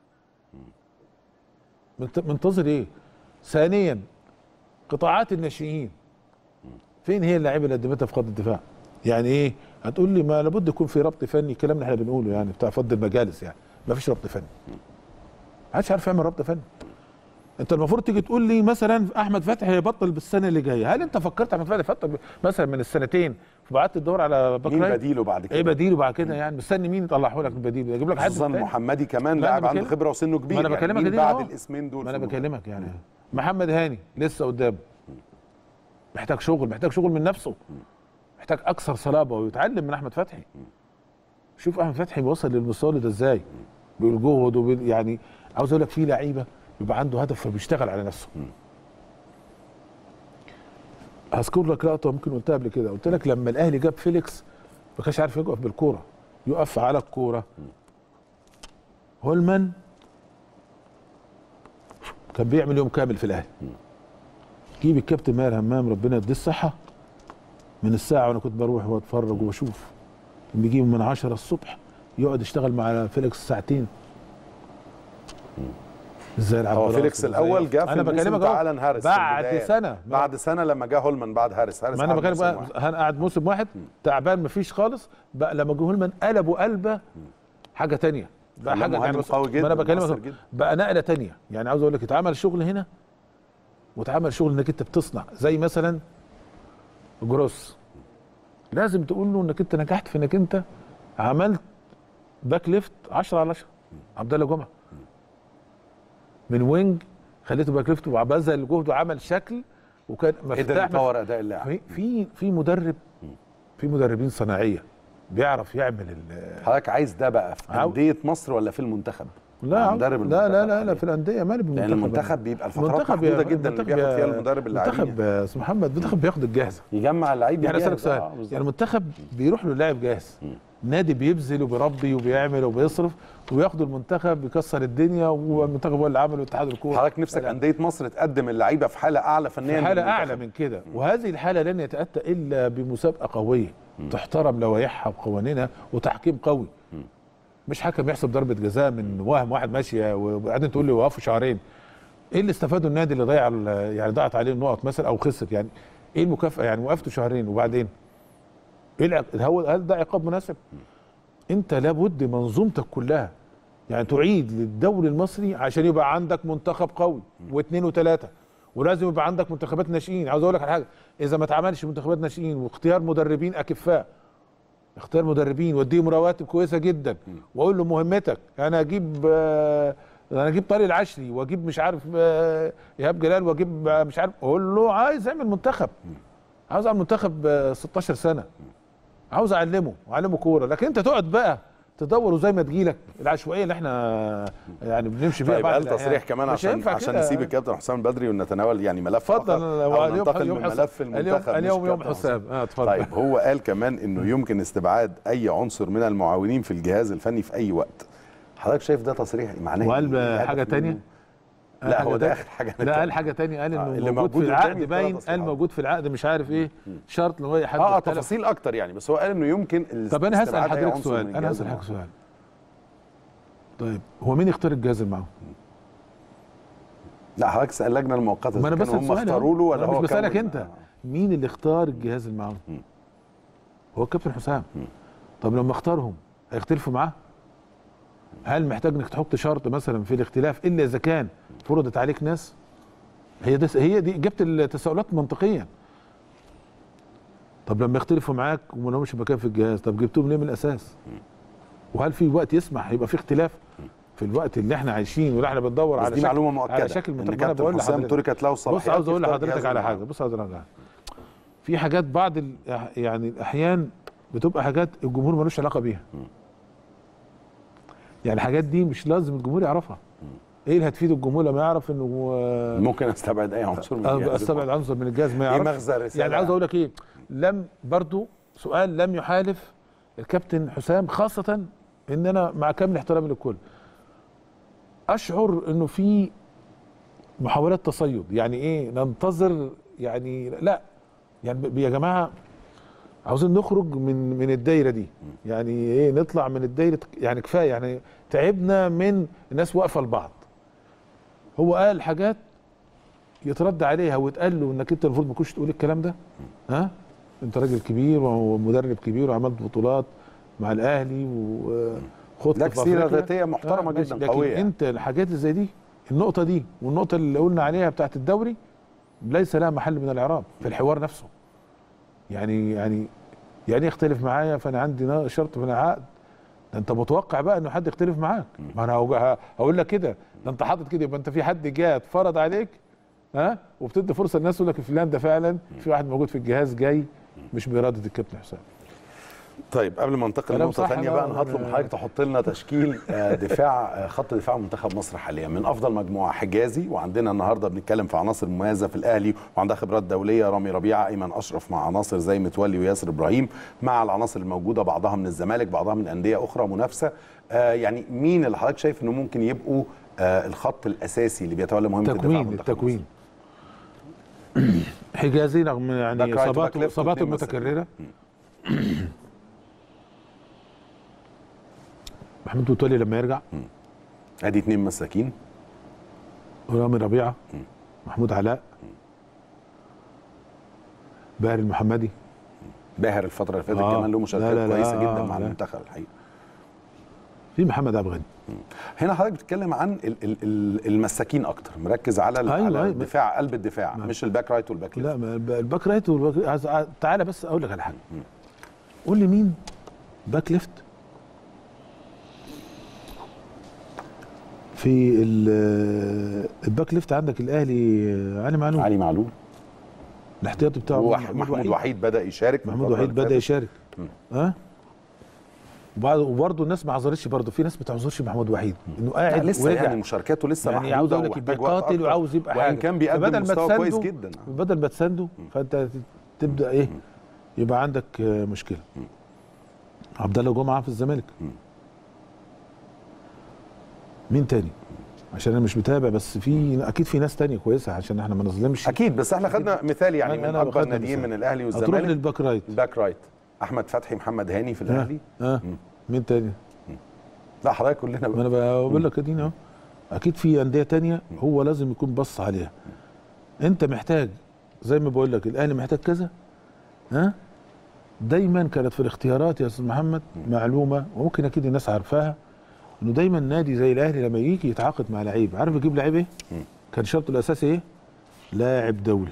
منت- منتظر ايه ثانيا قطاعات الناشئين فين هي اللاعيبه اللي قدمتها في خط الدفاع يعني ايه هتقول لي ما لابد يكون في ربط فني الكلام اللي احنا بنقوله يعني بتاع فض المجالس يعني ما فيش ربط فني ما حدش عارف يعمل ربط فني انت المفروض تيجي تقول لي مثلا احمد فتحي هيبطل بالسنه اللي جايه هل انت فكرت احمد فتحي يبطل مثلا من السنتين وبعدت تدور على باك
مين
رايت؟
بديله بعد كده
ايه بديله بعد كده يعني مستني مين يطلعه لك بديل يجيب لك حد
خصوصا
تاني.
محمدي كمان
لا،
لاعب
أنا
عنده
بكلم-
خبره وسنه كبير
ما انا
يعني
بكلمك
مين
كده
بعد
أهو.
الاسمين دول
ما
في
انا
المنتخب؟
بكلمك يعني محمد هاني لسه قدامه محتاج شغل محتاج شغل من نفسه محتاج اكثر صلابه ويتعلم من احمد فتحي شوف احمد فتحي وصل للمستوى ده ازاي بالجهد وبال يعني عاوز اقول لك في لعيبه يبقى عنده هدف فبيشتغل على نفسه هذكر لك لقطه ممكن قلتها قبل كده قلت لك لما الاهلي جاب فيليكس ما كانش عارف يقف بالكوره يقف على الكوره هولمان كان بيعمل يوم كامل في الاهلي جيب الكابتن ماهر همام ربنا يديه الصحه من الساعه وانا كنت بروح واتفرج واشوف كان بيجيب من 10 الصبح يقعد يشتغل مع فيليكس ساعتين ازاي يلعب
هو
براسه،
فيليكس
إزاي
الاول
يقف.
جه في
انا
الموسم
بكلمك
بتاع
أهو.
الان هارس في
بعد
البداية.
سنه
بعد سنه لما جه هولمان بعد هارس هارس
ما انا
قعد
بكلم
موسم
بقى
واحد.
انا قاعد موسم واحد تعبان مفيش خالص بقى لما جه هولمان قلبوا قلبه حاجه تانية بقى
خلاه
حاجه
مهاجم
بس-
قوي
ما انا
جداً،
بكلمك
مؤثر
أهو.
جداً.
بقى نقله تانية يعني عاوز اقول لك اتعمل شغل هنا واتعمل شغل انك انت بتصنع زي مثلا جروس لازم تقول له انك انت نجحت في انك انت عملت باك ليفت 10 على 10 عبد الله جمعه من وينج خليته باك ليفت وبذل جهد وعمل شكل وكان
قدر
مفتاح
يطور اداء اللاعب
في في في مدرب في مدربين صناعيه بيعرف يعمل ال-
حضرتك عايز ده بقى في
عاو-
انديه مصر ولا في المنتخب؟
لا
مع مدرب
لا لا
المنتخب
لا, لا
حاليا.
في الانديه مالي بالمنتخب
لان المنتخب بيبقى الفترات
المنتخب يا-
محدوده جدا اللي
المنتخب
بياخد
يا-
فيها المدرب اللاعبين
المنتخب يا استاذ محمد المنتخب بياخد الجاهزه
يجمع اللعيب
يعني اسالك
الجاهز.
سؤال
آه، بالظبط.
يعني المنتخب بيروح له لاعب جاهز نادي بيبذل وبيربي وبيعمل وبيصرف وياخدوا المنتخب بيكسر الدنيا والمنتخب هو اللي عمله اتحاد الكوره
حضرتك نفسك انديه مصر تقدم اللعيبه في حاله اعلى فنيا
في
من
حالة
المنتخب.
أعلى من كده وهذه الحالة لن يتأتى إلا بمسابقة قوية تحترم لوائحها وقوانينها وتحكيم قوي مش حكم يحسب ضربة جزاء من وهم واحد ماشي وبعدين تقول لي وقفوا شهرين ايه اللي استفادوا النادي اللي ضيع ال- يعني ضاعت عليه النقط مثلا او خسر يعني ايه المكافأة يعني وقفته شهرين وبعدين ايه العق- هو هل ده عقاب مناسب؟ انت لابد منظومتك كلها يعني تعيد للدوري المصري عشان يبقى عندك منتخب قوي واثنين وثلاثه ولازم يبقى عندك منتخبات ناشئين عاوز اقول لك على حاجه اذا ما اتعملش منتخبات ناشئين واختيار مدربين اكفاء اختيار مدربين واديهم رواتب كويسه جدا واقول له مهمتك انا اجيب آه، انا اجيب طارق العشري واجيب مش عارف آه، ايهاب جلال واجيب آه، مش عارف اقول له عايز اعمل منتخب عاوز اعمل منتخب آه، 16 سنه عاوز اعلمه واعلمه كوره لكن انت تقعد بقى تدور وزي ما تجيلك العشوائيه اللي احنا يعني بنمشي فيها
طيب
بعض
قال
الأحيان.
تصريح كمان
مش
عشان
هينفع
عشان
كده.
نسيب الكابتن حسام بدري ونتناول يعني ملف
اتفضل
آخر،
هو
أو
اليوم
ننتقل
اليوم
من
حسام
ملف
اليوم
المنتخب مش
اليوم يوم
كابتن
حسام اه اتفضل
طيب هو قال كمان انه يمكن استبعاد اي عنصر من المعاونين في الجهاز الفني في اي وقت حضرتك شايف ده تصريح معناه
وقال
إيه؟
حاجة
الهدف
تانية؟
منه؟ لا
حاجة
هو ده
تانية؟
اخر حاجه
لا قال حاجه تانية قال
آه،
انه
اللي
موجود في
موجود
العقد
قدامي
باين
ثلاث
قال
أصحاب.
موجود في العقد مش عارف ايه شرط ان هو حد
اه
اختلف.
تفاصيل اكتر يعني بس هو قال انه يمكن
طب انا هسال
استبعاد أي
حضرتك
عنصر
سؤال
من
انا
الجهاز
هسال حضرتك
المعاون.
سؤال طيب هو مين يختار الجهاز المعاون؟
لا حضرتك سال اللجنه المؤقته
ما انا
كانوا
بسال
هم
سؤال
اختاروا له
أهو.
ولا
أنا
هو
مش بسالك
كون-
انت
آه.
مين اللي اختار الجهاز المعاون؟ هو الكابتن حسام طب لما اختارهم هيختلفوا معاه؟ هل محتاج انك تحط شرط مثلا في الاختلاف الا اذا كان فرضت عليك ناس؟ هي دي هي دي جبت التساؤلات منطقيا طب لما يختلفوا معاك وما لهمش مكان في الجهاز طب جبتهم ليه من الاساس؟ وهل في وقت يسمح يبقى في اختلاف في الوقت اللي احنا عايشين واللي احنا بندور
بس
على
دي
شكل
معلومه مؤكده
على شكل
ان
منتخب انا بقول
كابتن حسام
لحضرتك
تركت له
بص
الصلاحيات
عاوز اقول
يختار
لحضرتك
جهاز
على
المعاون.
حاجه بص عاوز اقول لك على حاجه في حاجات بعض ال... يعني الاحيان بتبقى حاجات الجمهور ملوش علاقه بيها يعني الحاجات دي مش لازم الجمهور يعرفها ايه اللي هتفيد الجمهور لما يعرف انه آه،
ممكن استبعد اي عنصر من الجهاز
استبعد عنصر من الجهاز ما
ايه
يعرفش
مغزى الرساله
يعني عاوز اقول لك ايه لم برضو سؤال لم يحالف الكابتن حسام خاصة ان انا مع كامل احترامي للكل اشعر انه في محاولات تصيد يعني ايه ننتظر يعني لا يعني ب- يا جماعة عاوزين نخرج من من الدايرة دي يعني ايه نطلع من الدايرة يعني كفاية يعني تعبنا من الناس واقفة لبعض هو قال حاجات يترد عليها ويتقال له انك انت المفروض ما كنتش تقول الكلام ده ها انت راجل كبير ومدرب كبير وعملت بطولات مع الاهلي وخدت
لك سيره ذاتيه محترمه
ماشي،
جدا
لكن
قويه
انت الحاجات اللي زي دي النقطه دي والنقطه اللي قلنا عليها بتاعت الدوري ليس لها محل من الاعراب في الحوار نفسه يعني يعني يعني يختلف معايا فانا عندي نا- شرط من العقد ده انت متوقع بقى انه حد يختلف معاك ما انا هقول- ه- هقول لك كده ده انت حاطط كده يبقى انت في حد جه اتفرض عليك ها وبتدي فرصه للناس تقول لك فلان ده فعلا في واحد موجود في الجهاز جاي مش باراده الكابتن حسام
طيب قبل ما ننتقل
كلام
لنقطه
صح
ثانيه
بقى
بقى انا هطلب من
ولا-
حضرتك تحط لنا تشكيل آه، دفاع آه، خط دفاع منتخب مصر حاليا من افضل مجموعه حجازي وعندنا النهارده بنتكلم في عناصر مميزه في الاهلي وعندها خبرات دوليه رامي ربيعه ايمن اشرف مع عناصر زي متولي وياسر ابراهيم مع العناصر الموجوده بعضها من الزمالك بعضها من انديه اخرى منافسه آه، يعني مين اللي حضرتك شايف انه ممكن يبقوا آه، الخط الاساسي اللي بيتولى مهمه الدفاع
تكوين
منتخب
التكوين حجازي رغم
باك
يعني
رايت وباك
اصاباته
ليفت
اصاباته
واتنين مساكين.
المتكرره محمود متولي لما يرجع
مصر. ادي اثنين مساكين
رامي ربيعه محمود علاء باهر المحمدي
باهر الفتره اللي فاتت
آه.
كمان له
لا،
مشاركات
لا، لا،
كويسه جدا
آه،
مع
لا.
المنتخب الحقيقه
في محمد عبد الغني
هنا حضرتك بتتكلم عن ال- ال- ال- المساكين اكتر مركز على ال-
أيوة،
على
أيوة.
الدفاع قلب الدفاع
نعم.
مش الباك رايت والباك ليفت
لا ما الب- الباك رايت والباك عايز- عايز- تعالى بس اقول لك على حاجه قول لي مين باك ليفت في ال- الباك ليفت عندك الاهلي علي معلول
علي معلول
الاحتياطي بتاعه
وح- محمود وحيد بدا يشارك
محمود
الفترة
وحيد
اللي
بدا
فاتت.
يشارك ها وبعد- وبرضه الناس ما عذرتش برضه في ناس ما تعذرش محمود وحيد انه
لا
قاعد
لسه
ورجع
يعني مشاركاته لسه
يعني
محدودة
عاوز اقول لك
ومحتاج
يبقى
وقت
قاتل
أكتر.
وعاوز يبقى
وان
حاجه
كان بيقدم
فبدل ما
مستوى كويس
تسنده-
جدا
بدل ما تسنده فانت تبدا ايه يبقى عندك آه، مشكله عبد الله جمعه في الزمالك مين تاني عشان انا مش متابع بس في اكيد في ناس تانية كويسه عشان احنا ما نظلمش
اكيد بس احنا خدنا مثال يعني
أنا-
من
أنا
اكبر
خدنا
ناديين
مثال.
من الاهلي
هتروح
والزمالك
للباك رايت
باك رايت احمد فتحي محمد هاني في الاهلي
ها
مم.
مين تاني
لا حضرتك كلنا
ما
بقى.
انا بقول لك ادينا اهو اكيد في انديه تانية هو لازم يكون بص عليها انت محتاج زي ما بقول لك الاهلي محتاج كذا ها دايما كانت في الاختيارات يا استاذ محمد معلومه وممكن اكيد الناس عارفاها انه دايما نادي زي الاهلي لما يجي يتعاقد مع لعيب عارف يجيب لعيب ايه؟ كان شرطه الاساسي ايه؟ لاعب دولي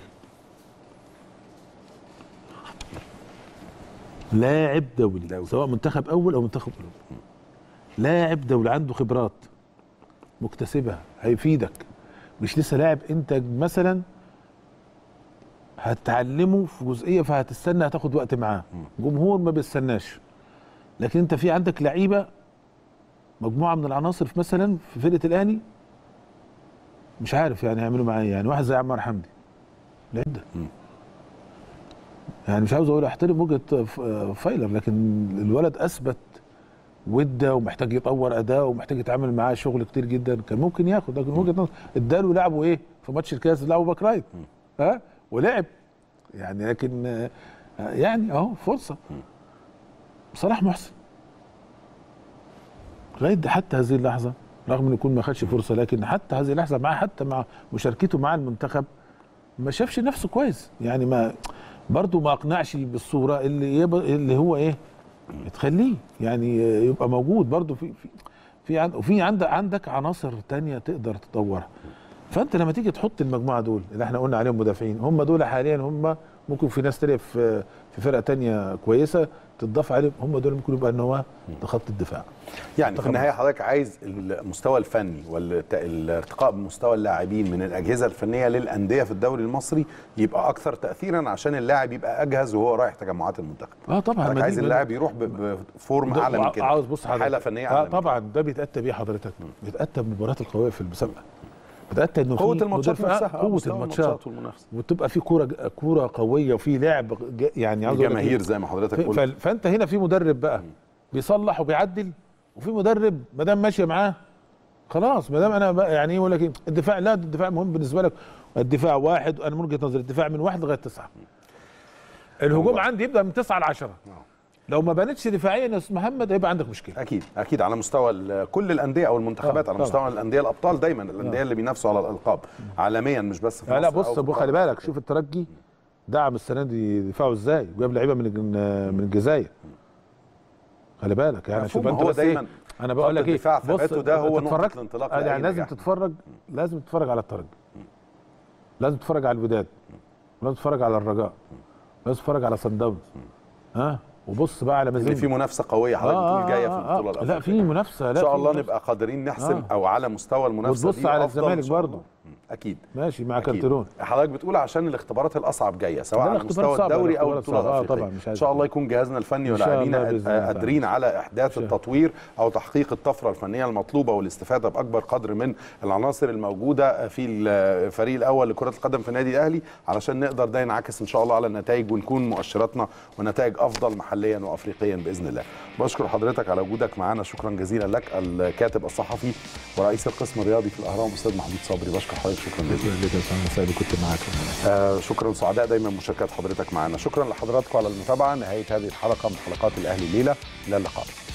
لاعب دولي,
دولي.
سواء منتخب اول او منتخب اوروبي لاعب دولي عنده خبرات مكتسبها هيفيدك مش لسه لاعب انت مثلا هتعلمه في جزئيه فهتستنى هتاخد وقت معاه جمهور ما بيستناش لكن انت في عندك لعيبه مجموعه من العناصر في مثلا في فرقه الاهلي مش عارف يعني هيعملوا معاه إيه. يعني واحد زي عمار حمدي العده
مم.
يعني مش عاوز اقول احترم وجهه ف- فايلر لكن الولد اثبت وده ومحتاج يطور اداء ومحتاج يتعامل معاه شغل كتير جدا كان ممكن ياخد لكن وجهه نظر اداله لعبه ايه في ماتش الكاس لعبه باك رايت ها ولعب يعني لكن آه، يعني اهو فرصه صلاح محسن لغايه دي- حتى هذه اللحظه رغم انه يكون ما خدش فرصه لكن حتى هذه اللحظه مع حتى مع مشاركته مع المنتخب ما شافش نفسه كويس يعني ما برضه ما اقنعش بالصوره اللي يب... اللي هو ايه تخليه يعني يبقى موجود برضه في في في عند وفي عندك عندك عناصر تانية تقدر تطورها فانت لما تيجي تحط المجموعه دول اللي احنا قلنا عليهم مدافعين هم دول حاليا هم ممكن في ناس تانية في في فرقه تانية كويسه تضاف عليهم هم دول ممكن يبقى ان هو خط الدفاع
يعني في
منتخب
النهايه حضرتك عايز المستوى الفني والارتقاء بمستوى اللاعبين من الاجهزه الفنيه للانديه في الدوري المصري يبقى اكثر تاثيرا عشان اللاعب يبقى اجهز وهو رايح تجمعات المنتخب
اه طبعا
حضرتك
ما
عايز
دي-
اللاعب يروح ب- بفورم
ده-
اعلى من كده
عاوز بص حضرتك
حاله فنيه
آه
اعلى من كده.
طبعا ده بيتاتى بيه حضرتك بيتاتى بالمباريات القويه في المسابقه بيتاتى انه
قوه
في
الماتشات
مدير- آه،
نفسها آه،
قوه
مستوى
الماتشات
والمنافسه
وتبقى في كوره كوره قويه وفي لعب ج- يعني عاوز أقول لك إيه؟
الجماهير زي ما حضرتك
ف-
قلت
ف- فانت هنا في مدرب بقى بيصلح وبيعدل وفي مدرب ما دام ماشيه معاه خلاص ما دام انا بقى يعني ايه يقول لك ايه الدفاع لا ده الدفاع مهم بالنسبه لك الدفاع واحد انا من وجهه نظري الدفاع من واحد لغايه تسعه الهجوم
والله.
عندي يبدا من تسعه ل 10 لو ما بنتش دفاعيا يا استاذ محمد هيبقى عندك مشكله
اكيد اكيد على مستوى ال- كل الانديه او المنتخبات
آه،
على
طبعا.
مستوى الانديه الابطال دايما الانديه اللي بينافسوا على الالقاب عالميا مش بس في
لا لا
مصر أو
بص
في
أبو
القارة.
خلي بالك شوف الترجي دعم السنه دي دفاعه ازاي جاب لعيبه من الج- من الجزائر خلي بالك يعني
مفهوم،
شوف انت
هو
بس إيه
دايما
انا بقول
خط
لك ايه
الدفاع ثباته ده هو
أنت
نقطة
اتفرجت-
الانطلاق
آه،
لأي
يعني لازم
نجاح.
تتفرج لازم تتفرج على الترجي لازم تتفرج على الوداد لازم تتفرج على الرجاء لازم تتفرج على صن داونز ها وبص بقى على
اللي
مازيمبي
في منافسه قويه حضرتك بتقول جايه في البطوله
لا
الافريقيه
في منافسه لا
ان شاء
في
الله
منافسة.
نبقى قادرين نحسم
آه.
او على مستوى المنافسه
وتبص
دي
على
أفضل إن
الزمالك
شاء الله.
برضه.
اكيد
ماشي مع
أكيد.
كالترون
حضرتك بتقول عشان الاختبارات الاصعب جايه سواء
ده
على
الاختبارات
مستوى
صعبة،
الدوري او
الاختبارات
البطوله
صعبة. آه،
الافريقيه
طبعا، مش
ان
عايز
شاء الله يكون جهازنا الفني
إن شاء
ولاعبينا
الله بإذن الله
قادرين على احداث
شاء.
التطوير او تحقيق الطفره الفنيه المطلوبه والاستفاده باكبر قدر من العناصر الموجوده في الفريق الاول لكره القدم في النادي الاهلي علشان نقدر ده ينعكس ان شاء الله على النتائج ونكون مؤشراتنا ونتائج افضل محليا وافريقيا باذن الله بشكر حضرتك على وجودك معنا شكرا جزيلا لك الكاتب الصحفي ورئيس القسم الرياضي في الاهرام استاذ محمود صبري بشكر حضرتك شكرا جزيلا
شكرا لك يا استاذ سعيد كنت معاك
آه شكرا سعداء دايما مشاركات حضرتك معنا شكرا لحضراتكم على المتابعه نهايه هذه الحلقه من حلقات الاهلي الليله الى اللقاء